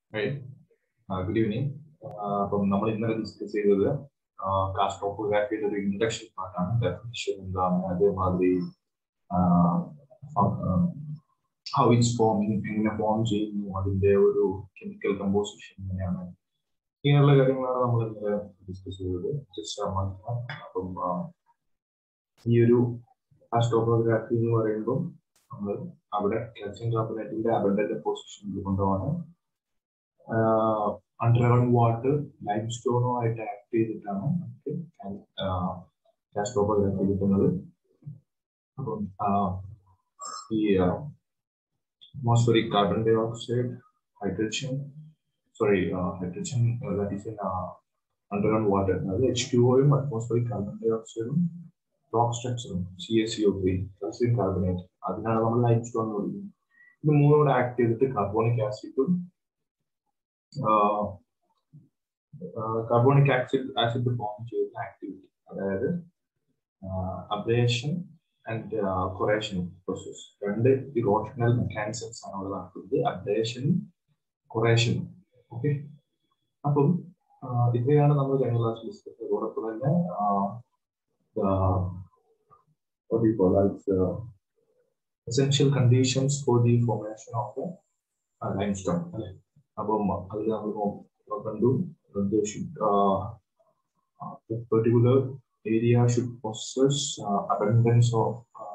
Good evening അപ്പം നമ്മൾ ഇന്നലെ ഡിസ്കസ് ചെയ്തത് കാസ്ട്രോഫോഗ്രാഫിയുടെ ഒരു ഇൻഡക്ഷൻ പാർട്ടാണ് ഡെഫിനിഷൻ എന്താണ് അതേമാതിരി ഹൗ ഇറ്റ്സ് ഫോമിങ് എങ്ങനെ ഫോം ചെയ്യുന്നു അതിന്റെ ഒരു കെമിക്കൽ കമ്പോസിഷൻ എങ്ങനെയാണ് ഇങ്ങനെയുള്ള കാര്യങ്ങളാണ് നമ്മൾ ഇന്നലെ ഡിസ്കസ് ചെയ്തത് ജസ്റ്റ് അപ്പം ഈ ഒരു കാസ്ട്രോഫോഗ്രാഫി എന്ന് പറയുമ്പോൾ നമ്മൾ അവിടെ കാൽസ്യം കാർബണേറ്റിന്റെ അബൻഡന്റ് പൊസിഷനിൽ കൊണ്ടുപോകാണ് അണ്ടർഗ്രൗണ്ട് വാട്ടർ ലൈം സ്റ്റോണുമായിട്ട് ആക്ട് ചെയ്തിട്ടാണ് നമുക്ക് കാസ്ട്രോഫോഗ്രാഫി കിട്ടുന്നത് അപ്പം ഈ atmospheric carbon dioxide hydrogen sorry hydrogen that is in underground water അതായത് എച്ച് ടു ഒയും അറ്റ്മോസ്ഫറിക് കാർബൺ ഡൈ ഓക്സൈഡും റോക്ക് സ്ട്രക്ചറും C S C O three calcium carbonate അതിനാണ് നമ്മൾ ലൈം സ്റ്റോൺ എന്ന് വിളിക്കുന്നത് ഇത് മൂന്നും കൂടെ ആക്ട് ചെയ്തിട്ട് കാർബോണിക് ആസിഡും കാർബോണിക് ആസിഡ് ആസിഡ് ഫോം ചെയ്യുന്ന ആക്ടിവിറ്റി അതായത് അബ്രേഷൻ ആൻഡ് കൊറേഷൻ പ്രോസസ് രണ്ട് ഇറോഷണൽ മെക്കാനിസംസ് ആണ് അവിടെ നടക്കുന്നത് അബ്രേഷനും കൊറേഷനും ഓക്കെ അപ്പം ഇത്രയാണ് നമ്മൾ കഴിഞ്ഞ ക്ലാസ് ഡിസ്കസ് അതോടൊപ്പം തന്നെ what do you call that? Uh, essential conditions for the formation of the uh, limestone. അപ്പം അതിൽ നമ്മൾ കണ്ടു particular area should possess abundance of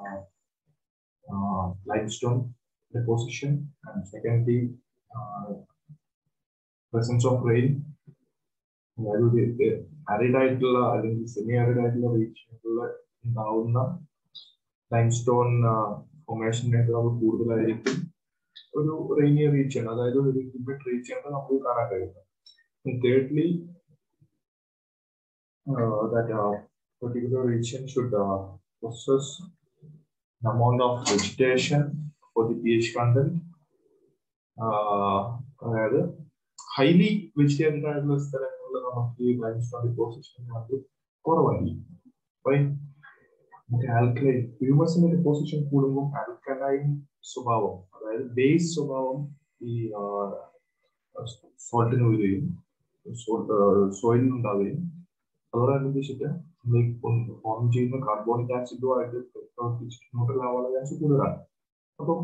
limestone deposition and secondly uh, presence of rain അതായത് arid ആയിട്ടുള്ള അല്ലെങ്കിൽ semi arid ആയിട്ടുള്ള റീജിയനിലുള്ള ഉണ്ടാവുന്ന limestone ഫോർമേഷനേക്കാൾ കൂടുതലായിരിക്കും ഒരു റെയിനിയർ റീജിയൻ അതായത് ഒരു ഹ്യൂമിഡ് റീജിയൻ നമുക്ക് കാണാൻ കഴിയുന്നത് thirdly that particular region should possess amount of vegetation for the pH content അതായത് ഹൈലി വെജിറ്റേറിയൻ ആയിട്ടുള്ള സ്ഥലങ്ങളിൽ നമുക്ക് ഈ ലൈംസ്റ്റോൺ ഡിപ്പോസിഷൻ നമുക്ക് കുറവായിരിക്കും നമുക്ക് ആൽക്കലൈൻ ഹ്യൂമസിന്റെ ഡിപ്പോസിഷൻ കൂടുമ്പോൾ ആൽക്കലൈൻ സ്വഭാവം അതായത് ബേസ് സ്വഭാവം ഈ സോൾട്ടിന് വരികയും സോയിലിൽ ഉണ്ടാവുകയും അതോടനുബന്ധിച്ചിട്ട് ഫോം ചെയ്യുന്ന കാർബോണിക് ആസിഡുമായിട്ട് പ്രവർത്തിച്ചിട്ട് ലാവാനുള്ള ചാൻസ് കൂടുതലാണ് അപ്പം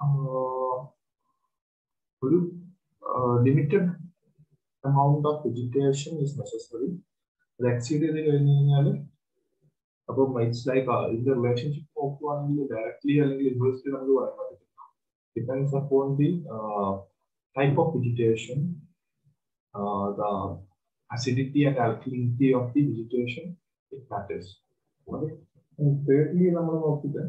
ഒരു limited amount of vegetation is necessary അത് എക്സീഡ് ചെയ്ത് കഴിഞ്ഞു കഴിഞ്ഞാൽ അപ്പം ഇറ്റ്സ് ലൈക്ക് ഇതിന്റെ റിലേഷൻഷിപ്പ് നോക്കുവാണെങ്കിൽ ഡയറക്ട്ലി അല്ലെങ്കിൽ ഇൻവേഴ്സ്ലി നമുക്ക് പറയാൻ പറ്റില്ല depends upon the type of vegetation the acidity and alkalinity of the vegetation it matters okay and thirdly നമ്മൾ നോക്കിയിട്ട്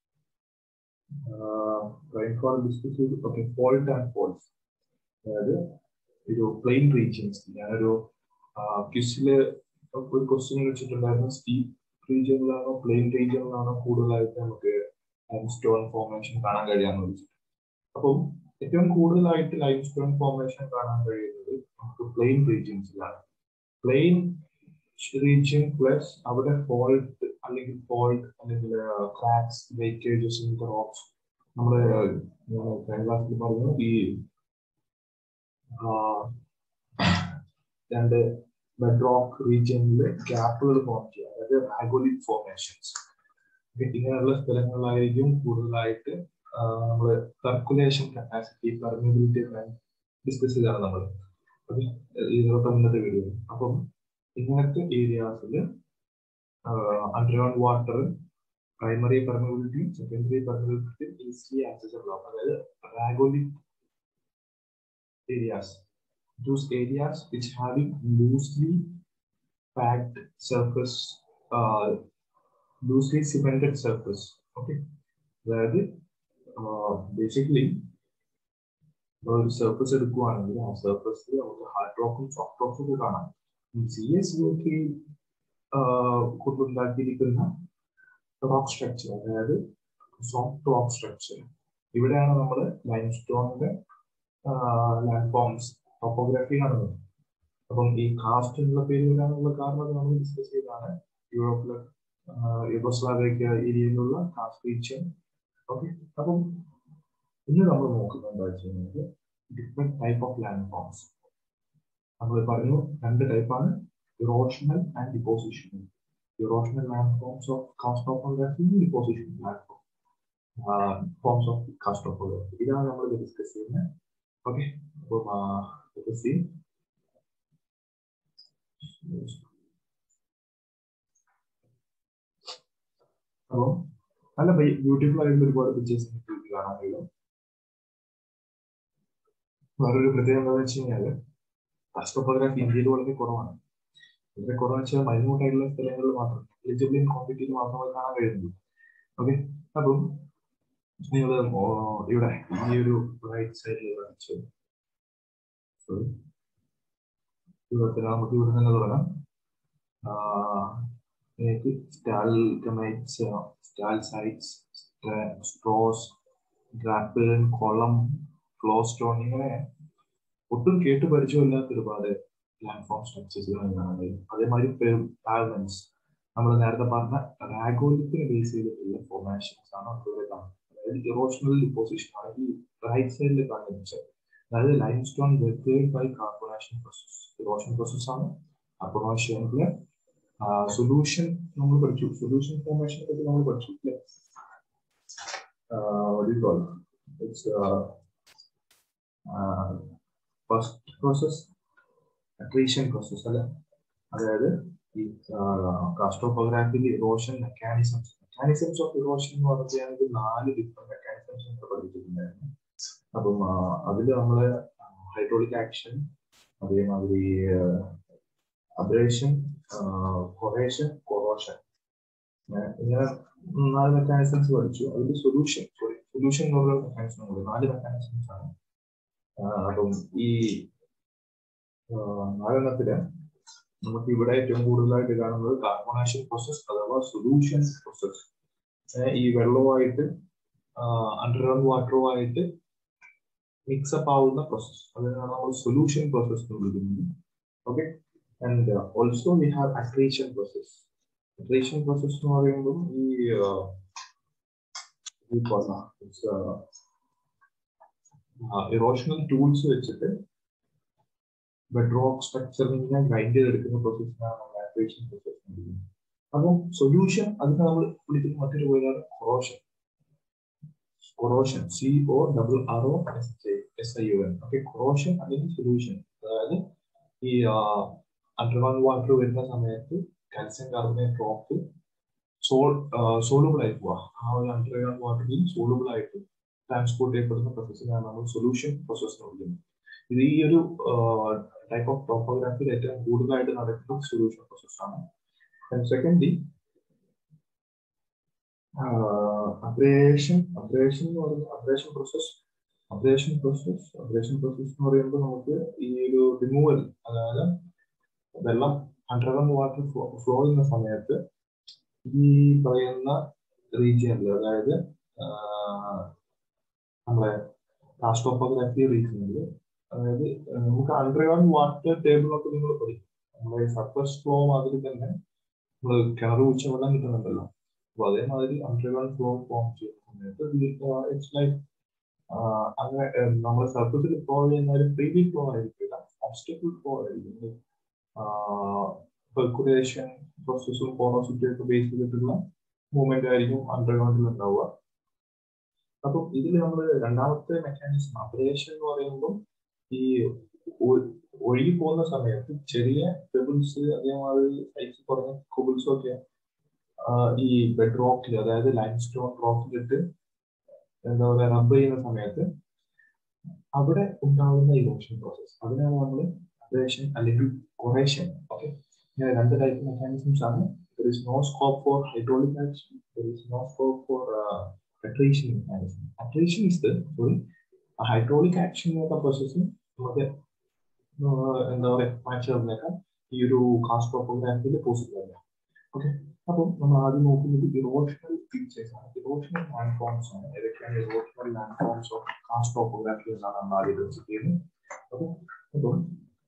റെയിൻഫോൾ ഡിസ്കസ് ചെയ്തു ഓക്കെ ഫോൾട്ട് ആൻഡ് ഫോൾസ് അതായത് ഒരു പ്ലെയിൻ റീജിയൻസ് ഞാനൊരു ക്വിസില് ഒരു ക്വസ്റ്റ്യൻ വെച്ചിട്ടുണ്ടായിരുന്നു സ്റ്റീപ്പ് റീജിയനിലാണോ പ്ലെയിൻ റീജിയനിലാണോ കൂടുതലായിട്ട് നമുക്ക് ലൈംസ്റ്റോൺ ഫോർമേഷൻ കാണാൻ കഴിയാന്ന് വെച്ചിട്ട് അപ്പം ഏറ്റവും കൂടുതലായിട്ട് ലൈംസ്റ്റോൺ ഫോർമേഷൻ കാണാൻ കഴിയുന്നത് നമുക്ക് പ്ലെയിൻ റീജിയൻസിലാണ് പ്ലെയിൻ റീജിയൻ പ്ലസ് അവിടെ ഫോൾട്ട് അല്ലെങ്കിൽ ഫോൾട്ട് അല്ലെങ്കിൽ ക്രാക്സ് വെയിറ്റേജസ് റോക്സ് നമ്മുടെ കഴിഞ്ഞ ക്ലാസ്സിൽ പറഞ്ഞു ഈ രണ്ട് ബെഡ് റോക്ക് റീജിയനിൽ ഗ്യാപ്പുകൾ ഫോം ചെയ്യുക അതായത് റാഗോലിക് ഫോർമേഷൻസ് ഇങ്ങനെയുള്ള സ്ഥലങ്ങളിലായിരിക്കും കൂടുതലായിട്ട് നമ്മൾ സർക്കുലേഷൻ കപ്പാസിറ്റി പെർമിബിലിറ്റി ഡിസ്കസ് ചെയ്താണ് നമ്മൾ ഇതിനോട്ട് മുന്നത്തെ വീഡിയോ അപ്പം ഇങ്ങനത്തെ ഏരിയാസിൽ underground water primary permeability secondary permeability easily accessible ആവും അതായത് റാഗോലിക് areas those areas which having loosely packed surface uh, loosely cemented surface okay അതായത് ബേസിക്കലി ഒരു സർഫസ് എടുക്കുവാണെങ്കിൽ ആ സർഫസിൽ നമുക്ക് ഹാർഡ് റോക്കും സോഫ്റ്റ് റോക്കും ഒക്കെ കാണാം സി എസ് യുക്ക് കൊണ്ടുണ്ടാക്കിയിരിക്കുന്ന റോക്ക് സ്ട്രക്ചർ അതായത് സോഫ്റ്റ് റോക്ക് സ്ട്രക്ചർ ഇവിടെയാണ് നമ്മൾ ലൈം സ്റ്റോണിന്റെ ലാൻഡ് ഫോംസ് ടോപ്പോഗ്രാഫി കാണുന്നത് അപ്പം ഈ കാസ്റ്റ് എന്നുള്ള പേര് വരാനുള്ള കാരണം നമ്മൾ ഡിസ്കസ് ചെയ്തതാണ് യൂറോപ്പിലെ യുഗോസ്ലാവിയ ഏരിയയിലുള്ള കാസ്റ്റ് റീജിയൻ ഓക്കെ അപ്പം ഇന്ന് നമ്മൾ നോക്കുന്നത് എന്താ വെച്ച് കഴിഞ്ഞാൽ different type of land forms നമ്മൾ പറഞ്ഞു രണ്ട് ടൈപ്പാണ് erosional and deposition erosional land forms of karst of deposition land form forms of karst of ഇതാണ് നമ്മൾ ഡിസ്കസ് ചെയ്യുന്നത് ഓക്കെ അപ്പം സി അപ്പം നല്ല ബ്യൂട്ടിഫുൾ ആയിട്ടുള്ള ഒരുപാട് പിക്ചേഴ്സ് നിങ്ങൾക്ക് കാണാൻ കഴിയും വേറൊരു പ്രത്യേകത എന്താണെന്ന് വെച്ച് കഴിഞ്ഞാല് രാഷ്ട്രഫോട്ടോഗ്രാഫി ഇന്ത്യയിൽ വളരെ കുറവാണ് വളരെ കുറവെന്ന് വെച്ചാൽ മൈന്യൂട്ടായിട്ടുള്ള സ്ഥലങ്ങളിൽ മാത്രം എലിജിബിൾ ഇൻ ക്വാണ്ടിറ്റിയിൽ മാത്രമേ കാണാൻ കഴിയുന്നുള്ളൂ ഓക്കെ അപ്പം നിങ്ങൾ ഇവിടെ ഈ ഒരു റൈറ്റ് സൈഡിൽ കാണിച്ചു സോറി ഇവിടെ നമുക്ക് ഇവിടെ തന്നെ തുടങ്ങാം എനിക്ക് stalagmites stalactites straws grapple column flowstone ഇങ്ങനെ ഒട്ടും കേട്ട് പരിചയമില്ലാത്ത ഒരുപാട് പ്ലാറ്റ്ഫോം സ്ട്രക്ചേഴ്സുകൾ കാണാൻ കഴിയും അതേമാതിരി പാവ്മെന്റ്സ് നമ്മൾ നേരത്തെ പറഞ്ഞ റാഗോലിത്തിനെ ബേസ് ചെയ്തിട്ടുള്ള ഫോർമേഷൻസ് ആണ് നമുക്കിവിടെ കാണുന്നത് അതായത് ഇറോഷണൽ ഡിപ്പോസിഷൻ ആണ് ഈ റൈറ്റ് സൈഡിൽ കാണുന്നത് അതായത് ലൈം സ്റ്റോൺ വെക്കേഡ് by carbonation process erosion process ആണ് കാർബണേഷനിലെ സൊല്യൂഷൻ നമ്മൾ പഠിച്ചു സൊല്യൂഷൻ ഫോർമേഷനെ പറ്റി നമ്മൾ പഠിച്ചു അല്ലേ it's first process attrition process അല്ല അതായത് ഈ കാസ്ട്രോഫോഗ്രാഫിയിൽ erosion mechanisms mechanisms of erosion എന്ന് പറഞ്ഞാൽ നാല് ഡിഫറെന്റ് മെക്കാനിസംസ് നമ്മൾ പഠിച്ചിട്ടുണ്ടായിരുന്നു അപ്പം അതിൽ നമ്മൾ ഹൈഡ്രോളിക് ആക്ഷൻ അതേമാതിരി അബ്രേഷൻ കൊറേഷൻ കൊറോഷൻ ഇങ്ങനെ നാല് മെക്കാനിസംസ് പഠിച്ചു അതിൽ സൊല്യൂഷൻ സോറി സൊല്യൂഷൻ എന്ന് പറഞ്ഞ മെക്കാനിസം ഉണ്ട് നാല് മെക്കാനിസംസ് ആണ് അപ്പം ഈ നാലെണ്ണത്തില് നമുക്ക് ഇവിടെ ഏറ്റവും കൂടുതലായിട്ട് കാണുന്നത് കാർബണേഷൻ പ്രോസസ് അഥവാ സൊല്യൂഷൻ പ്രോസസ് ഈ വെള്ളവുമായിട്ട് അണ്ടർഗ്രൗണ്ട് വാട്ടറുമായിട്ട് മിക്സപ്പ് ആവുന്ന പ്രോസസ് അതിനാണ് നമ്മൾ സൊല്യൂഷൻ പ്രോസസ് എന്ന് വിളിക്കുന്നത് okay and also we have accretion process accretion process എന്ന് പറയുമ്പോൾ ഈ ഈ പറഞ്ഞ ഇറോഷണൽ ടൂൾസ് വെച്ചിട്ട് ബെഡ് റോക്ക് സ്ട്രക്ചറിനെ ഗ്രൈൻഡ് ചെയ്തെടുക്കുന്ന പ്രോസസ്സിനാണ് നമ്മൾ ആക്രിയേഷൻ പ്രോസസ് വിളിക്കുന്നത് അപ്പം സൊല്യൂഷൻ അതിന് നമ്മൾ വിളിക്കുന്ന മറ്റൊരു പേരാണ് corrosion corrosion C O double R O S S I O N okay corrosion അല്ലെങ്കിൽ സൊല്യൂഷൻ അതായത് ഈ അണ്ടർഗ്രൗണ്ട് വാട്ടർ വരുന്ന സമയത്ത് കാൽസ്യം കാർബണേറ്റ് ഡ്രോപ്പ് സോൾ സോളുബിൾ ആയി പോവാ ആ ഒരു അണ്ടർഗ്രൗണ്ട് വാട്ടറിൽ സോളുബിൾ ആയിട്ട് ട്രാൻസ്പോർട്ട് ചെയ്യപ്പെടുന്ന പ്രോസസ്സിനാണ് നമ്മൾ സൊല്യൂഷൻ പ്രോസസ് എന്ന് വിളിക്കുന്നത് ഇത് ഈ ഒരു ടൈപ്പ് ഓഫ് ടോപ്പോഗ്രാഫിയിൽ ഏറ്റവും കൂടുതലായിട്ട് നടക്കുന്ന സൊല്യൂഷൻ പ്രോസസ് ആണ് സെക്കൻഡ്ലി അബ്രേഷൻ അബ്രേഷൻ എന്ന് പറയുന്നത് abrasion process abrasion process abrasion process എന്ന് പറയുമ്പോൾ നമുക്ക് ഈ ഒരു റിമൂവൽ അതായത് വെള്ളം അണ്ടർഗ്രൗണ്ട് വാട്ടർ ഫ്ലോ ചെയ്യുന്ന സമയത്ത് ഈ പറയുന്ന റീജിയനിൽ അതായത് നമ്മളെ കാസ്റ്റോപ്പോഗ്രാഫി റീജിയനിൽ അതായത് നമുക്ക് അണ്ടർഗ്രൗണ്ട് വാട്ടർ ടേബിളൊക്കെ നിങ്ങൾ പഠിക്കും നമ്മുടെ സർഫസ് ഫ്ലോ മാതിരി തന്നെ നമ്മൾ കിണർ കുച്ച വെള്ളം കിട്ടുന്നുണ്ടല്ലോ അപ്പൊ അതേമാതിരി അണ്ടർഗ്രൗണ്ട് ഫ്ലോ ഫോം ചെയ്യുന്ന സമയത്ത് ഇറ്റ്സ് ലൈക്ക് അങ്ങനെ നമ്മുടെ സർഫസിൽ ഫ്ലോ ചെയ്യുന്ന ഒരു ഫ്രീലി ഫ്ലോ ആയിരിക്കില്ല ഒബ്സ്റ്റക്കിൾ ഫ്ലോ ആയിരിക്കും പെർക്കുലേഷൻ പ്രോസസ്സും പോറോസിറ്റി ഒക്കെ ബേസ് ചെയ്തിട്ടുള്ള മൂവ്മെന്റ് ആയിരിക്കും അണ്ടർഗ്രൗണ്ടിൽ ഉണ്ടാവുക അപ്പം ഇതിൽ നമ്മൾ രണ്ടാമത്തെ മെക്കാനിസം അബ്രേഷൻ എന്ന് പറയുമ്പോൾ ഈ ഒഴുകി പോകുന്ന സമയത്ത് ചെറിയ പെബിൾസ് അതേമാതിരി സൈസ് കുറഞ്ഞ കുബിൾസും ഒക്കെ ഈ ബെഡ് റോക്കിൽ അതായത് ലൈം സ്റ്റോൺ റോക്കിലിട്ട് എന്താ പറയുക റബ്ബ് ചെയ്യുന്ന സമയത്ത് അവിടെ ഉണ്ടാകുന്ന ഇമോഷൻ പ്രോസസ് അതിനാണ് നമ്മൾ അബ്രേഷൻ അല്ലെങ്കിൽ കൊറേഷൻ ഓക്കെ ഇങ്ങനെ രണ്ട് ടൈപ്പ് മെക്കാനിസംസ് ആണ് there is no scope for hydraulic action there is no scope for attrition mechanism attrition is the sorry hydraulic action എന്ന പ്രോസസ്സ് നമുക്ക് എന്താ പറയുക മാറ്റി തന്നേക്കാം ഈ ഒരു കാസ്റ്റ് ടോപ്പോഗ്രാഫിയിൽ പോസിബിൾ അല്ല ഓക്കെ അപ്പം നമ്മൾ ആദ്യം നോക്കുന്നത് ഇറോഷണൽ ഫീച്ചേഴ്സ് ആണ് ഇറോഷണൽ ലാൻഡ് ഫോംസ് ആണ് ഏതൊക്കെയാണ് erosional land forms of karst topography എന്നാണ് നമ്മൾ ആദ്യം ഡിസ്കസ് ചെയ്യുന്നത് അപ്പം അപ്പം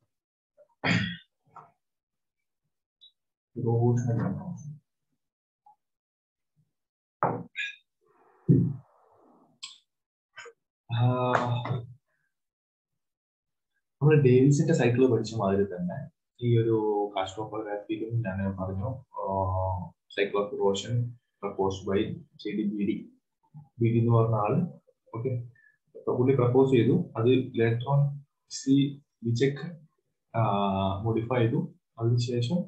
ഇറോഷണൽ ലാൻഡ് ഫോംസ് നമ്മൾ ഡേവിസിന്റെ സൈക്കിൾ പഠിച്ച മാതിരി തന്നെ ഈ ഒരു കാസ്ട്രോഫോഗ്രാഫിയിലും ഞാൻ പറഞ്ഞു cycle of erosion proposed by J D B D B D എന്ന് പറഞ്ഞ ആള് ഓക്കെ പുള്ളി പ്രപ്പോസ് ചെയ്തു അത് ഇലക്ട്രോൺ സി വിചെക് മോഡിഫൈ ചെയ്തു അതിനുശേഷം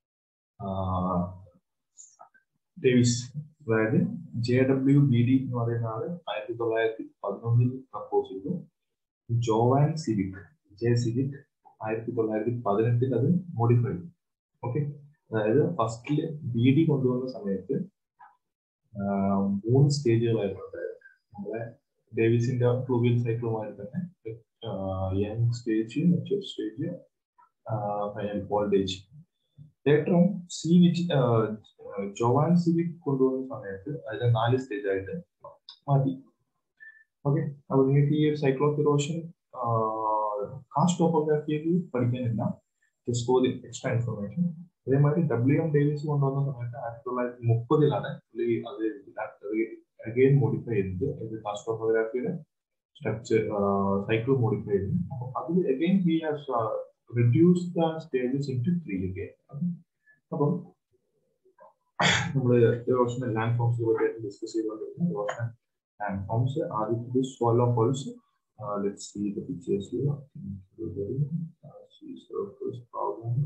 ഡേവിസ് അതായത് ജെ ഡബ്ല്യു ബി ഡി എന്ന് പറയുന്ന ആള് ആയിരത്തി തൊള്ളായിരത്തി പതിനൊന്നിൽ പ്രപ്പോസ് ചെയ്തു ജോവാൻ സിവിക് ജെ സിവിക് ആയിരത്തി തൊള്ളായിരത്തി പതിനെട്ടിൽ അത് മോഡിഫൈ ചെയ്തു ഓക്കെ അതായത് ഫസ്റ്റില് ബി ഡി കൊണ്ടുവന്ന സമയത്ത് മൂന്ന് സ്റ്റേജുകളായിരുന്നു ഉണ്ടായത് നമ്മളെ ഡേവിസിന്റെ ഫ്ലൂവിയൽ സൈക്കിളുമായി തന്നെ young stage mature stage final voltage ലേറ്ററും സി വിച്ച് ജോവാൻ സിവിക് കൊണ്ടുവന്ന സമയത്ത് അതിലെ നാല് സ്റ്റേജ് ആയിട്ട് മാറ്റി ഓക്കെ അപ്പൊ നിങ്ങൾക്ക് ഈ ഒരു സൈക്കിൾ ഓഫ് ഇറോഷൻ കാസ്റ്റ് ടോപ്പോഗ്രാഫിയിൽ പഠിക്കാനില്ല just for the extra information അതേമാതിരി ഡബ്ല്യു എം ഡേവിസ് കൊണ്ടുവന്ന സമയത്ത് ആയിരത്തി തൊള്ളായിരത്തി മുപ്പതിലാണ് പുള്ളി അത് അഗെയിൻ മോഡിഫൈ ചെയ്തത് ഇത് കാസ്റ്റ് ടോപ്പോഗ്രാഫിയുടെ സ്ട്രക്ചർ സൈക്കിൾ മോഡിഫൈ ചെയ്തു അപ്പൊ അതിൽ again he has reduce the stages into three again അപ്പം നമ്മൾ ഇറോഷൻ ലാൻഡ് ഫോംസ് പറ്റിയായിട്ട് ഡിസ്കസ് ചെയ്തുകൊണ്ടിരുന്നു ഇറോഷൻ ലാൻഡ് ഫോംസ് ആദ്യത്തത് swallow falls let see the pictures see surface problems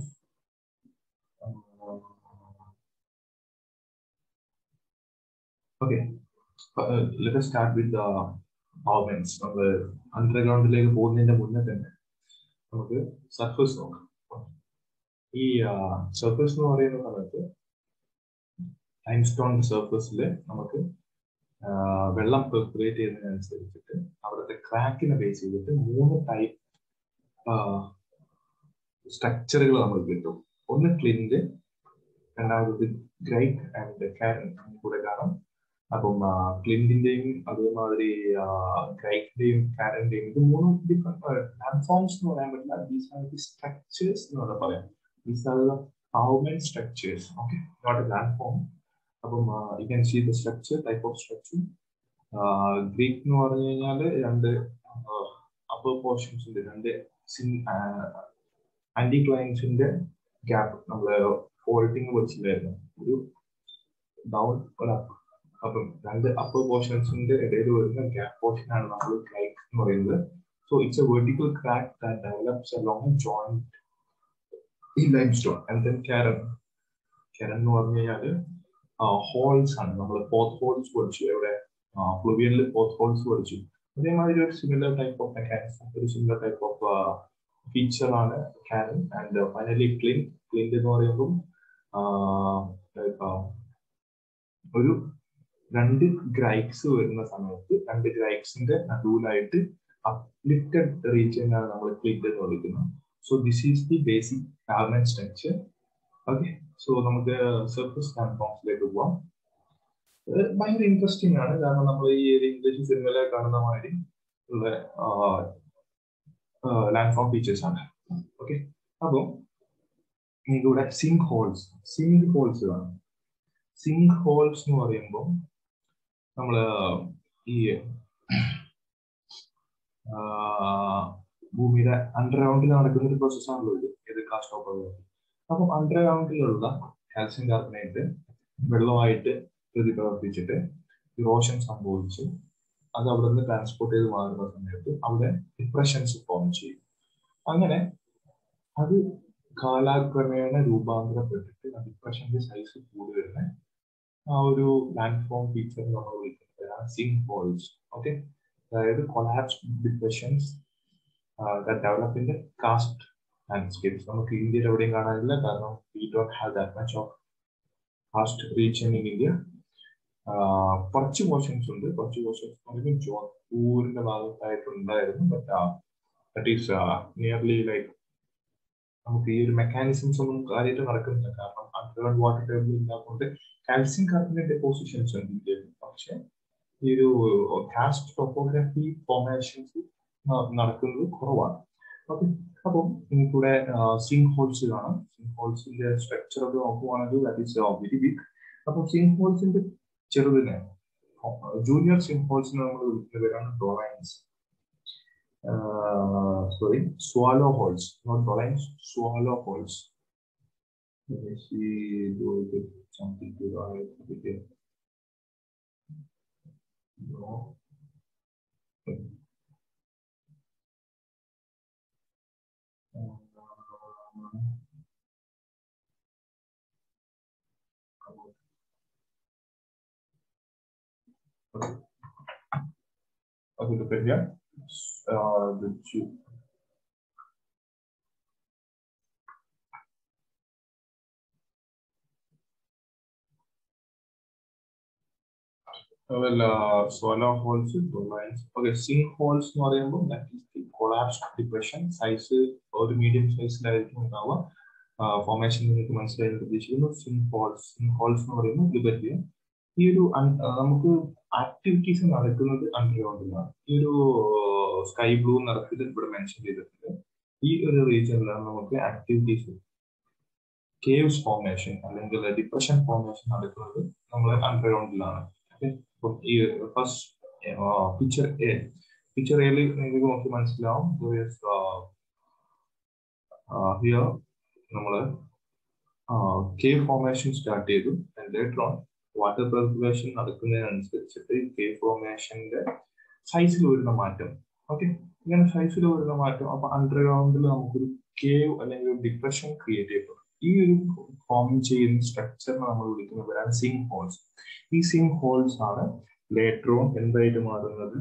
okay uh, let us start with the pavements നമ്മൾ അണ്ടർഗ്രൗണ്ടിലേക്ക് പോകുന്നതിന്റെ മുന്നേ തന്നെ നമുക്ക് സർഫസ് നോക്കാം ഈ സർഫസ് എന്ന് പറയുന്ന സമയത്ത് ലൈംസ്റ്റോൺ സർഫസിൽ നമുക്ക് വെള്ളം പെർക്കുലേറ്റ് ചെയ്യുന്നതിനനുസരിച്ചിട്ട് അവിടുത്തെ ക്രാക്കിനെ ബേസ് ചെയ്തിട്ട് മൂന്ന് ടൈപ്പ് സ്ട്രക്ചറുകൾ നമുക്ക് കിട്ടും ഒന്ന് ക്ലിൻഡ് രണ്ടാമത് ഗ്രൈറ്റ് ആൻഡ് കാരൻ കൂടെ കാണാം അപ്പം ക്ലിൻഡിന്റെയും അതേമാതിരി ഗ്രൈറ്റിന്റെയും കാരന്റെയും ഇത് മൂന്നും ഡിഫറെന്റ് പ്ലാറ്റ്ഫോംസ് എന്ന് പറയാൻ പറ്റില്ല ദീസ് ആർ ദി സ്ട്രക്ചേഴ്സ് എന്ന് വേണം പറയാം these are the pavement structures okay not a platform അപ്പം you can see the structure type of structure grike എന്ന് പറഞ്ഞു കഴിഞ്ഞാൽ രണ്ട് അപ്പർ പോർഷൻസ് ഉണ്ട് രണ്ട് ആന്റി ക്ലയൻസിന്റെ ഗ്യാപ്പ് നമ്മള് ഫോൾട്ടിങ് പഠിച്ചില്ലായിരുന്നു ഒരു ഡൗൺ ഒരു അപ്പ് അപ്പം രണ്ട് അപ്പർ പോർഷൻസിന്റെ ഇടയിൽ വരുന്ന ഗ്യാപ്പ് പോർഷൻ ആണ് നമ്മൾ ക്രൈക്ക് എന്ന് പറയുന്നത് so it's a vertical crack that develops along joint ഈ limestone and then karren karren എന്ന് പറഞ്ഞു കഴിഞ്ഞാല് ഹോൾസ് ആണ് നമ്മൾ പോത്ത് ഹോൾസ് പഠിച്ചു എവിടെ ഫ്ലുവിയനിൽ പോത്ത് ഹോൾസ് പഠിച്ചു അതേമാതിരി ഒരു സിമിലർ ടൈപ്പ് ഓഫ് മെക്കാനിസം ഒരു സിമിലർ ടൈപ്പ് ഓഫ് ഫീച്ചർ ആണ് കാനൻ ആൻഡ് ഫൈനലി ക്ലിൻ ക്ലിൻഡ് എന്ന് പറയുമ്പോൾ ഒരു രണ്ട് ഗ്രൈക്സ് വരുന്ന സമയത്ത് രണ്ട് ഗ്രൈക്സിന്റെ നടുവിലായിട്ട് അപ്ലിറ്റഡ് റീജിയനാണ് നമ്മൾ ക്ലിൻഡ് എന്ന് വിളിക്കുന്നത് so this is the basic pavement structure okay so നമുക്ക് സർഫസ് പ്ലാറ്റ്ഫോംസിലേക്ക് പോവാം ഭയങ്കര ഇൻട്രസ്റ്റിംഗ് ആണ് കാരണം നമ്മൾ ഈ ഒരു ഇംഗ്ലീഷ് സിനിമയിലെ കാണുന്ന മാതിരി ഉള്ള ലാൻഡ് ഫോം ഫീച്ചേഴ്സ് ആണ് ഓക്കെ അപ്പോൾ ഇവിടെ സിങ്ക് ഹോൾസ് സിങ്ക് ഹോൾസ് കാണും സിങ്ക് ഹോൾസ് എന്ന് പറയുമ്പോൾ നമ്മൾ ഈ ഭൂമിയുടെ അണ്ടർഗ്രൗണ്ടിൽ നടക്കുന്ന ഒരു പ്രോസസ്സാണല്ലോ ഇത് ഇത് കാസ്റ്റ് ഓഫ് അപ്പം അണ്ടർഗ്രൗണ്ടിലുള്ള കാൽസ്യം കാർബണേറ്റ് വെള്ളമായിട്ട് പ്രതിപ്രവർത്തിച്ചിട്ട് ഇറോഷൻ സംഭവിച്ച് അത് അവിടെ നിന്ന് ട്രാൻസ്പോർട്ട് ചെയ്ത് മാറുന്ന സമയത്ത് അവിടെ ഡിപ്രഷൻസ് ഫോം ചെയ്യും അങ്ങനെ അത് കാലാക്രമേണ രൂപാന്തരപ്പെട്ടിട്ട് ആ ഡിപ്രഷന്റെ സൈസ് കൂടി വരുന്ന ആ ഒരു ലാൻഡ് ഫോം ഫീച്ചർ നമ്മൾ വിളിക്കുന്നത് സിങ്ക് ഹോൾസ് ഓക്കെ അതായത് collapse depressions develop in karst landscapes നമുക്ക് ഇന്ത്യയിൽ എവിടെയും കാണാനില്ല കാരണം we don't have that much of karst region in India കുറച്ച് പോർഷൻസ് ഉണ്ട് കുറച്ച് പോർഷൻസ് പറയുമ്പോൾ ജോധ്പൂരിന്റെ ഭാഗത്തായിട്ടുണ്ടായിരുന്നു but that is nearly like നമുക്ക് ഈ ഒരു മെക്കാനിസംസ് ഒന്നും കാര്യമായിട്ട് നടക്കുന്നില്ല കാരണം അണ്ടർഗ്രൗണ്ട് വാട്ടർ ടേബിൾ ഇല്ലാത്തതുകൊണ്ട് കാൽസ്യം കാർബണേറ്റ് ഡെപ്പോസിഷൻസ് ഉണ്ട് ഇന്ത്യയിൽ പക്ഷെ ഈ ഒരു കാസ്റ്റ് ടോപ്പോഗ്രാഫി ഫോർമേഷൻസ് നടക്കുന്നത് കുറവാണ് ഓക്കെ അപ്പം നമുക്കിവിടെ സിങ്ക് ഹോൾസ് കാണാം സിങ്ക് ഹോൾസിന്റെ സ്ട്രക്ചർ ഒക്കെ നോക്കുവാണെങ്കിൽ ദാറ്റ് ഈസ് വെരി വീക്ക് അപ്പം സിങ്ക് ഹോൾസിന്റെ ചെറുതിനെ ജൂനിയർ സിങ്ക് ഹോൾസിനെ നമ്മൾ വിളിക്കുന്ന പേരാണ് dolines so sorry, swallow holes, not dolines, swallow holes. Let me see, do I get something to write over here? No. Um, Okay. Okay, look at here. Uh, the two. Well, uh, swallow holes, lines. Okay, sink holes എന്ന് പറയുമ്പോൾ that is the collapsed depression. Size ഒരു medium സൈസിലായിരിക്കും ഉണ്ടാവുക formation നിങ്ങൾക്ക് മനസ്സിലായി പ്രതീക്ഷിക്കുന്നു zinc holes zinc holes എന്ന് പറയുമ്പോൾ ഇത് പറ്റിയ ഈ ഒരു un- ആ, നമുക്ക് ആക്ടിവിറ്റീസ് നടക്കുന്നത് അണ്ടർഗ്രൗണ്ടിലാണ് ഈ ഒരു സ്കൈ ബ്ലൂ നിറത്തിൽ ഇവിടെ മെൻഷൻ ചെയ്തിട്ടുണ്ട് ഈ ഒരു റീജിയനിലാണ് നമുക്ക് ആക്ടിവിറ്റീസ് കേവ്സ് ഫോർമേഷൻ അല്ലെങ്കിൽ ഡിപ്രഷൻ ഫോർമേഷൻ നടക്കുന്നത് നമ്മൾ അണ്ടർഗ്രൗണ്ടിലാണ് അപ്പം ഈ ഫസ്റ്റ് പിക്ചർ എ പിക്ചർ എയിൽ നിങ്ങൾക്ക് നോക്കി മനസ്സിലാവും ഹിയർ നമ്മൾ കേവ് ഫോർമേഷൻ സ്റ്റാർട്ട് ചെയ്തു ലേറ്റർ ഓൺ വാട്ടർ പെർക്കുലേഷൻ നടക്കുന്നതിനനുസരിച്ചിട്ട് കേവ് ഫോർമേഷന്റെ സൈസിൽ വരുന്ന മാറ്റം ഓക്കെ ഇങ്ങനെ സൈസിൽ വരുന്ന മാറ്റം അപ്പൊ അണ്ടർഗ്രൗണ്ടിൽ നമുക്കൊരു കേവ് അല്ലെങ്കിൽ ഒരു ഡിപ്രഷൻ ക്രിയേറ്റ് ചെയ്യപ്പെടും ഈ ഒരു ഫോം ചെയ്യുന്ന സ്ട്രക്ചറിനെ നമ്മൾ വിളിക്കുന്നവരാണ് സിങ്ക് ഹോൾസ് ഈ സിങ്ക് ഹോൾസ് ആണ് ലേറ്റർ ഓൺ എന്തായിട്ട് മാറുന്നത്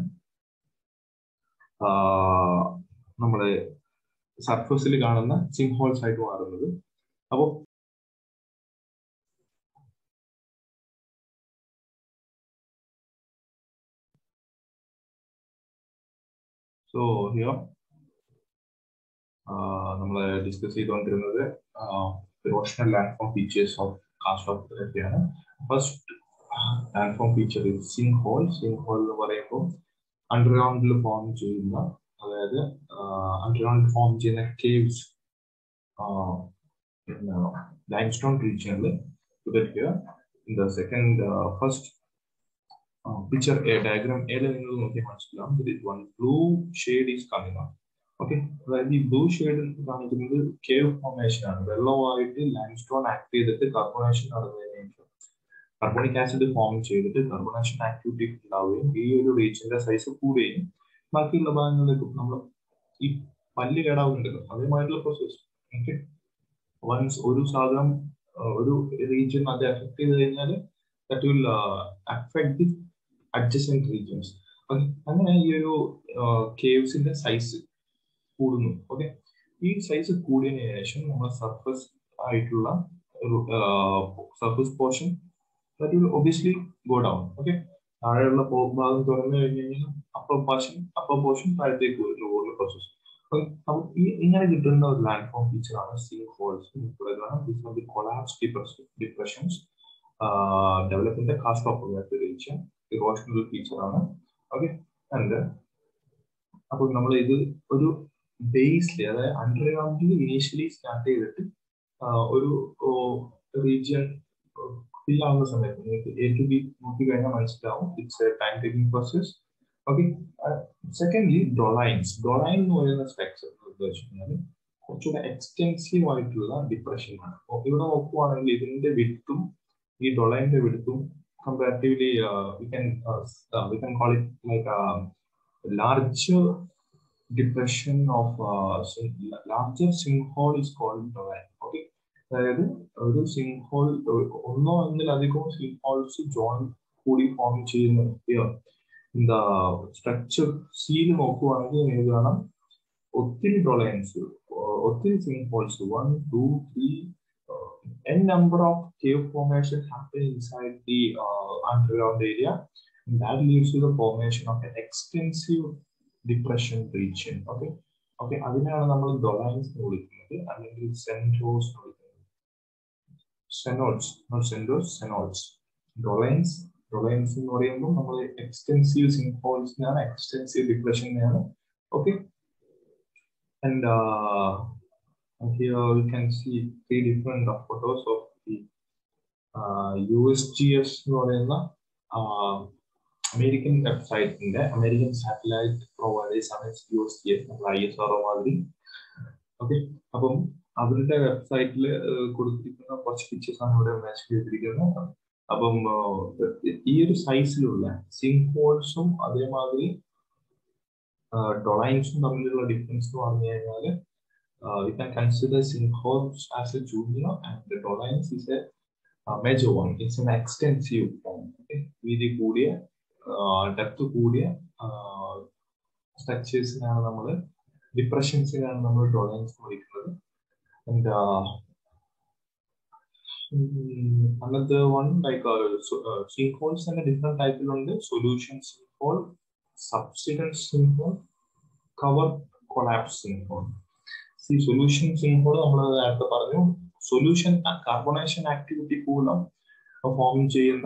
നമ്മുടെ സർഫസിൽ കാണുന്ന സിങ്ക് ഹോൾസ് ആയിട്ട് മാറുന്നത് അപ്പോൾ സോ ഹിയർ നമ്മൾ ഡിസ്കസ് ചെയ്തുകൊണ്ടിരുന്നത് erosional land form features of karst of ഒക്കെയാണ് first land form feature sink hole sink hole എന്ന് പറയുമ്പോൾ അണ്ടർഗ്രൗണ്ടിൽ ഫോം ചെയ്യുന്ന അതായത് അണ്ടർഗ്രൗണ്ടിൽ ഫോം ചെയ്യുന്ന കേവ്സ് ലൈംസ്റ്റോൺ റീജിയനിൽ in the second first picture A diagram എയിൽ നിങ്ങൾ നോക്കി മനസ്സിലാവും one blue shade is coming on okay അതായത് ഈ ബ്ലൂ ഷെയ്ഡ് കാണിക്കുന്നത് കേവ് ഫോർമേഷൻ ആണ് വെള്ളമായിട്ട് ലൈംസ്റ്റോൺ ആക്ട് ചെയ്തിട്ട് കാർബണേഷൻ നടന്നതിന് ശേഷം കാർബോണിക് ആസിഡ് ഫോം ചെയ്തിട്ട് കാർബണേഷൻ ആക്ടിവിറ്റി ഉണ്ടാവുകയും ഈ ഒരു റീജിയന്റെ സൈസ് കൂടുകയും ബാക്കിയുള്ള ഭാഗങ്ങളിലേക്ക് നമ്മൾ ഈ പല്ല് കേടാവുന്നുണ്ടല്ലോ അതേമായിട്ടുള്ള പ്രോസസ് ഓക്കെ വൺസ് ഒരു സാധനം ഒരു റീജിയൻ അത് എഫക്ട് ചെയ്ത് കഴിഞ്ഞാൽ that will affect the adjacent regions അങ്ങനെ ഈ ഒരു കേവ്സിന്റെ സൈസ് കൂടുന്നു ഓക്കെ ഈ സൈസ് കൂടിയതിനു ശേഷം നമ്മൾ സർഫസ് ആയിട്ടുള്ള ഒരു surface portion that will obviously go down okay താഴെയുള്ള ഭാഗം തുറന്നു കഴിഞ്ഞ് കഴിഞ്ഞാൽ അപ്പർ പോർഷൻ അപ്പർ പോർഷൻ താഴത്തേക്ക് വരുന്നു പോകുന്ന പ്രോസസ് അപ്പൊ ഈ ഇങ്ങനെ കിട്ടുന്ന ഒരു ലാൻഡ് ഫോം ഫീച്ചർ ആണ് സിങ്ക് ഹോൾസ് കൊളാപ്സ് ഡിപ്രഷൻസ് ഡെവലപ്പിന്റെ karst of region erosional feature ആണ് ഓക്കെ ആൻഡ് അപ്പോൾ നമ്മൾ ഇത് ഒരു ബേസിൽ അതായത് അണ്ടർഗ്രൗണ്ടിൽ ഇനീഷ്യലി സ്റ്റാർട്ട് ചെയ്തിട്ട് ഒരു റീജിയൻ ഫിൽ ആവുന്ന സമയത്ത് നിങ്ങൾക്ക് എ ടു ബി നോക്കി കഴിഞ്ഞാൽ മനസ്സിലാവും it's a time taking process okay secondly dolines doline എന്ന് പറയുന്ന സ്ട്രക്ചർ എന്താ വെച്ചാൽ കുറച്ചുകൂടെ എക്സ്റ്റെൻസീവ് ആയിട്ടുള്ള ഡിപ്രഷൻ ആണ് ഇവിടെ നോക്കുവാണെങ്കിൽ ഇതിന്റെ വിടുത്തും ഈ ഡൊളൈന്റെ വിടുത്തും comparatively we can we can call it like larger depression of uh, larger sinkhole is called domain. Okay. അതായത് ഒരു സിങ്ക് ഹോൾ ഒന്നോ ഒന്നിലധികമോ സിങ്ക് ഹോൾസ് ജോയിൻ കൂടി ഫോം ചെയ്യുന്ന എന്താ സ്ട്രക്ചർ സീൽ നോക്കുവാണെങ്കിൽ നിങ്ങൾക്ക് കാണാം ഒത്തിരി ഡൊളൈൻസ് ഒത്തിരി sink holes one two three N number of cave formation happen inside the underground area that leads to the formation of an extensive depression region. Okay. Okay, അതിനാണ് നമ്മൾ ഡൊളൈൻസ് എന്ന് വിളിക്കുന്നത് അല്ലെങ്കിൽ സെൻറ്റോസ് എന്ന് വിളിക്കുന്നത് സെനോട്സ് നോട്ട് സെൻറ്റോസ് സെനോട്സ് ഡൊളൈൻസ് ഡൊളൈൻസ് എന്ന് പറയുമ്പോൾ നമ്മൾ എക്സ്റ്റെൻസീവ് സിംഹോൾസിനാണ് എക്സ്റ്റെൻസീവ് ഡിപ്രഷനെയാണ് okay and here you can see three different photos of the uh, USGS എന്ന് പറയുന്ന അമേരിക്കൻ വെബ്സൈറ്റിന്റെ അമേരിക്കൻ സാറ്റലൈറ്റ് പ്രൊവൈഡേഴ്സ് ആണ് യു എസ് ടി എസ് നമ്മൾ ഐ എസ് ആർ മാതിരി ഓക്കെ അപ്പം അവരുടെ വെബ്സൈറ്റിൽ കൊടുത്തിരിക്കുന്ന കുറച്ച് പിക്ചേഴ്സ് ആണ് ഇവിടെ മാച്ച് ചെയ്തിരിക്കുന്നത് അപ്പം ഈ ഒരു സൈസിലുള്ള സിങ്ക് ഹോൾസും അതേമാതിരി ഡൊളൈൻസും തമ്മിലുള്ള ഡിഫറൻസ് എന്ന് പറഞ്ഞു കഴിഞ്ഞാൽ we can consider sink holes as a junior and dolines is a major one it's an extensive form വീതി കൂടിയ ഡെപ്ത് കൂടിയ സ്ട്രക്ചേഴ്സിനാണ് നമ്മൾ ഡിപ്രഷൻസിനാണ് നമ്മൾ ഡൊളൈൻസ് വിളിക്കുന്നത് and another one like uh, so, uh, sinkholes and different type ഉണ്ട് solution sinkhole subsidence sinkhole cover collapse sinkhole ഈ solution sinkhole നമ്മൾ നേരത്തെ പറഞ്ഞു സൊല്യൂഷൻ കാർബണേഷൻ ആക്ടിവിറ്റി മൂലം ഫോം ചെയ്യുന്ന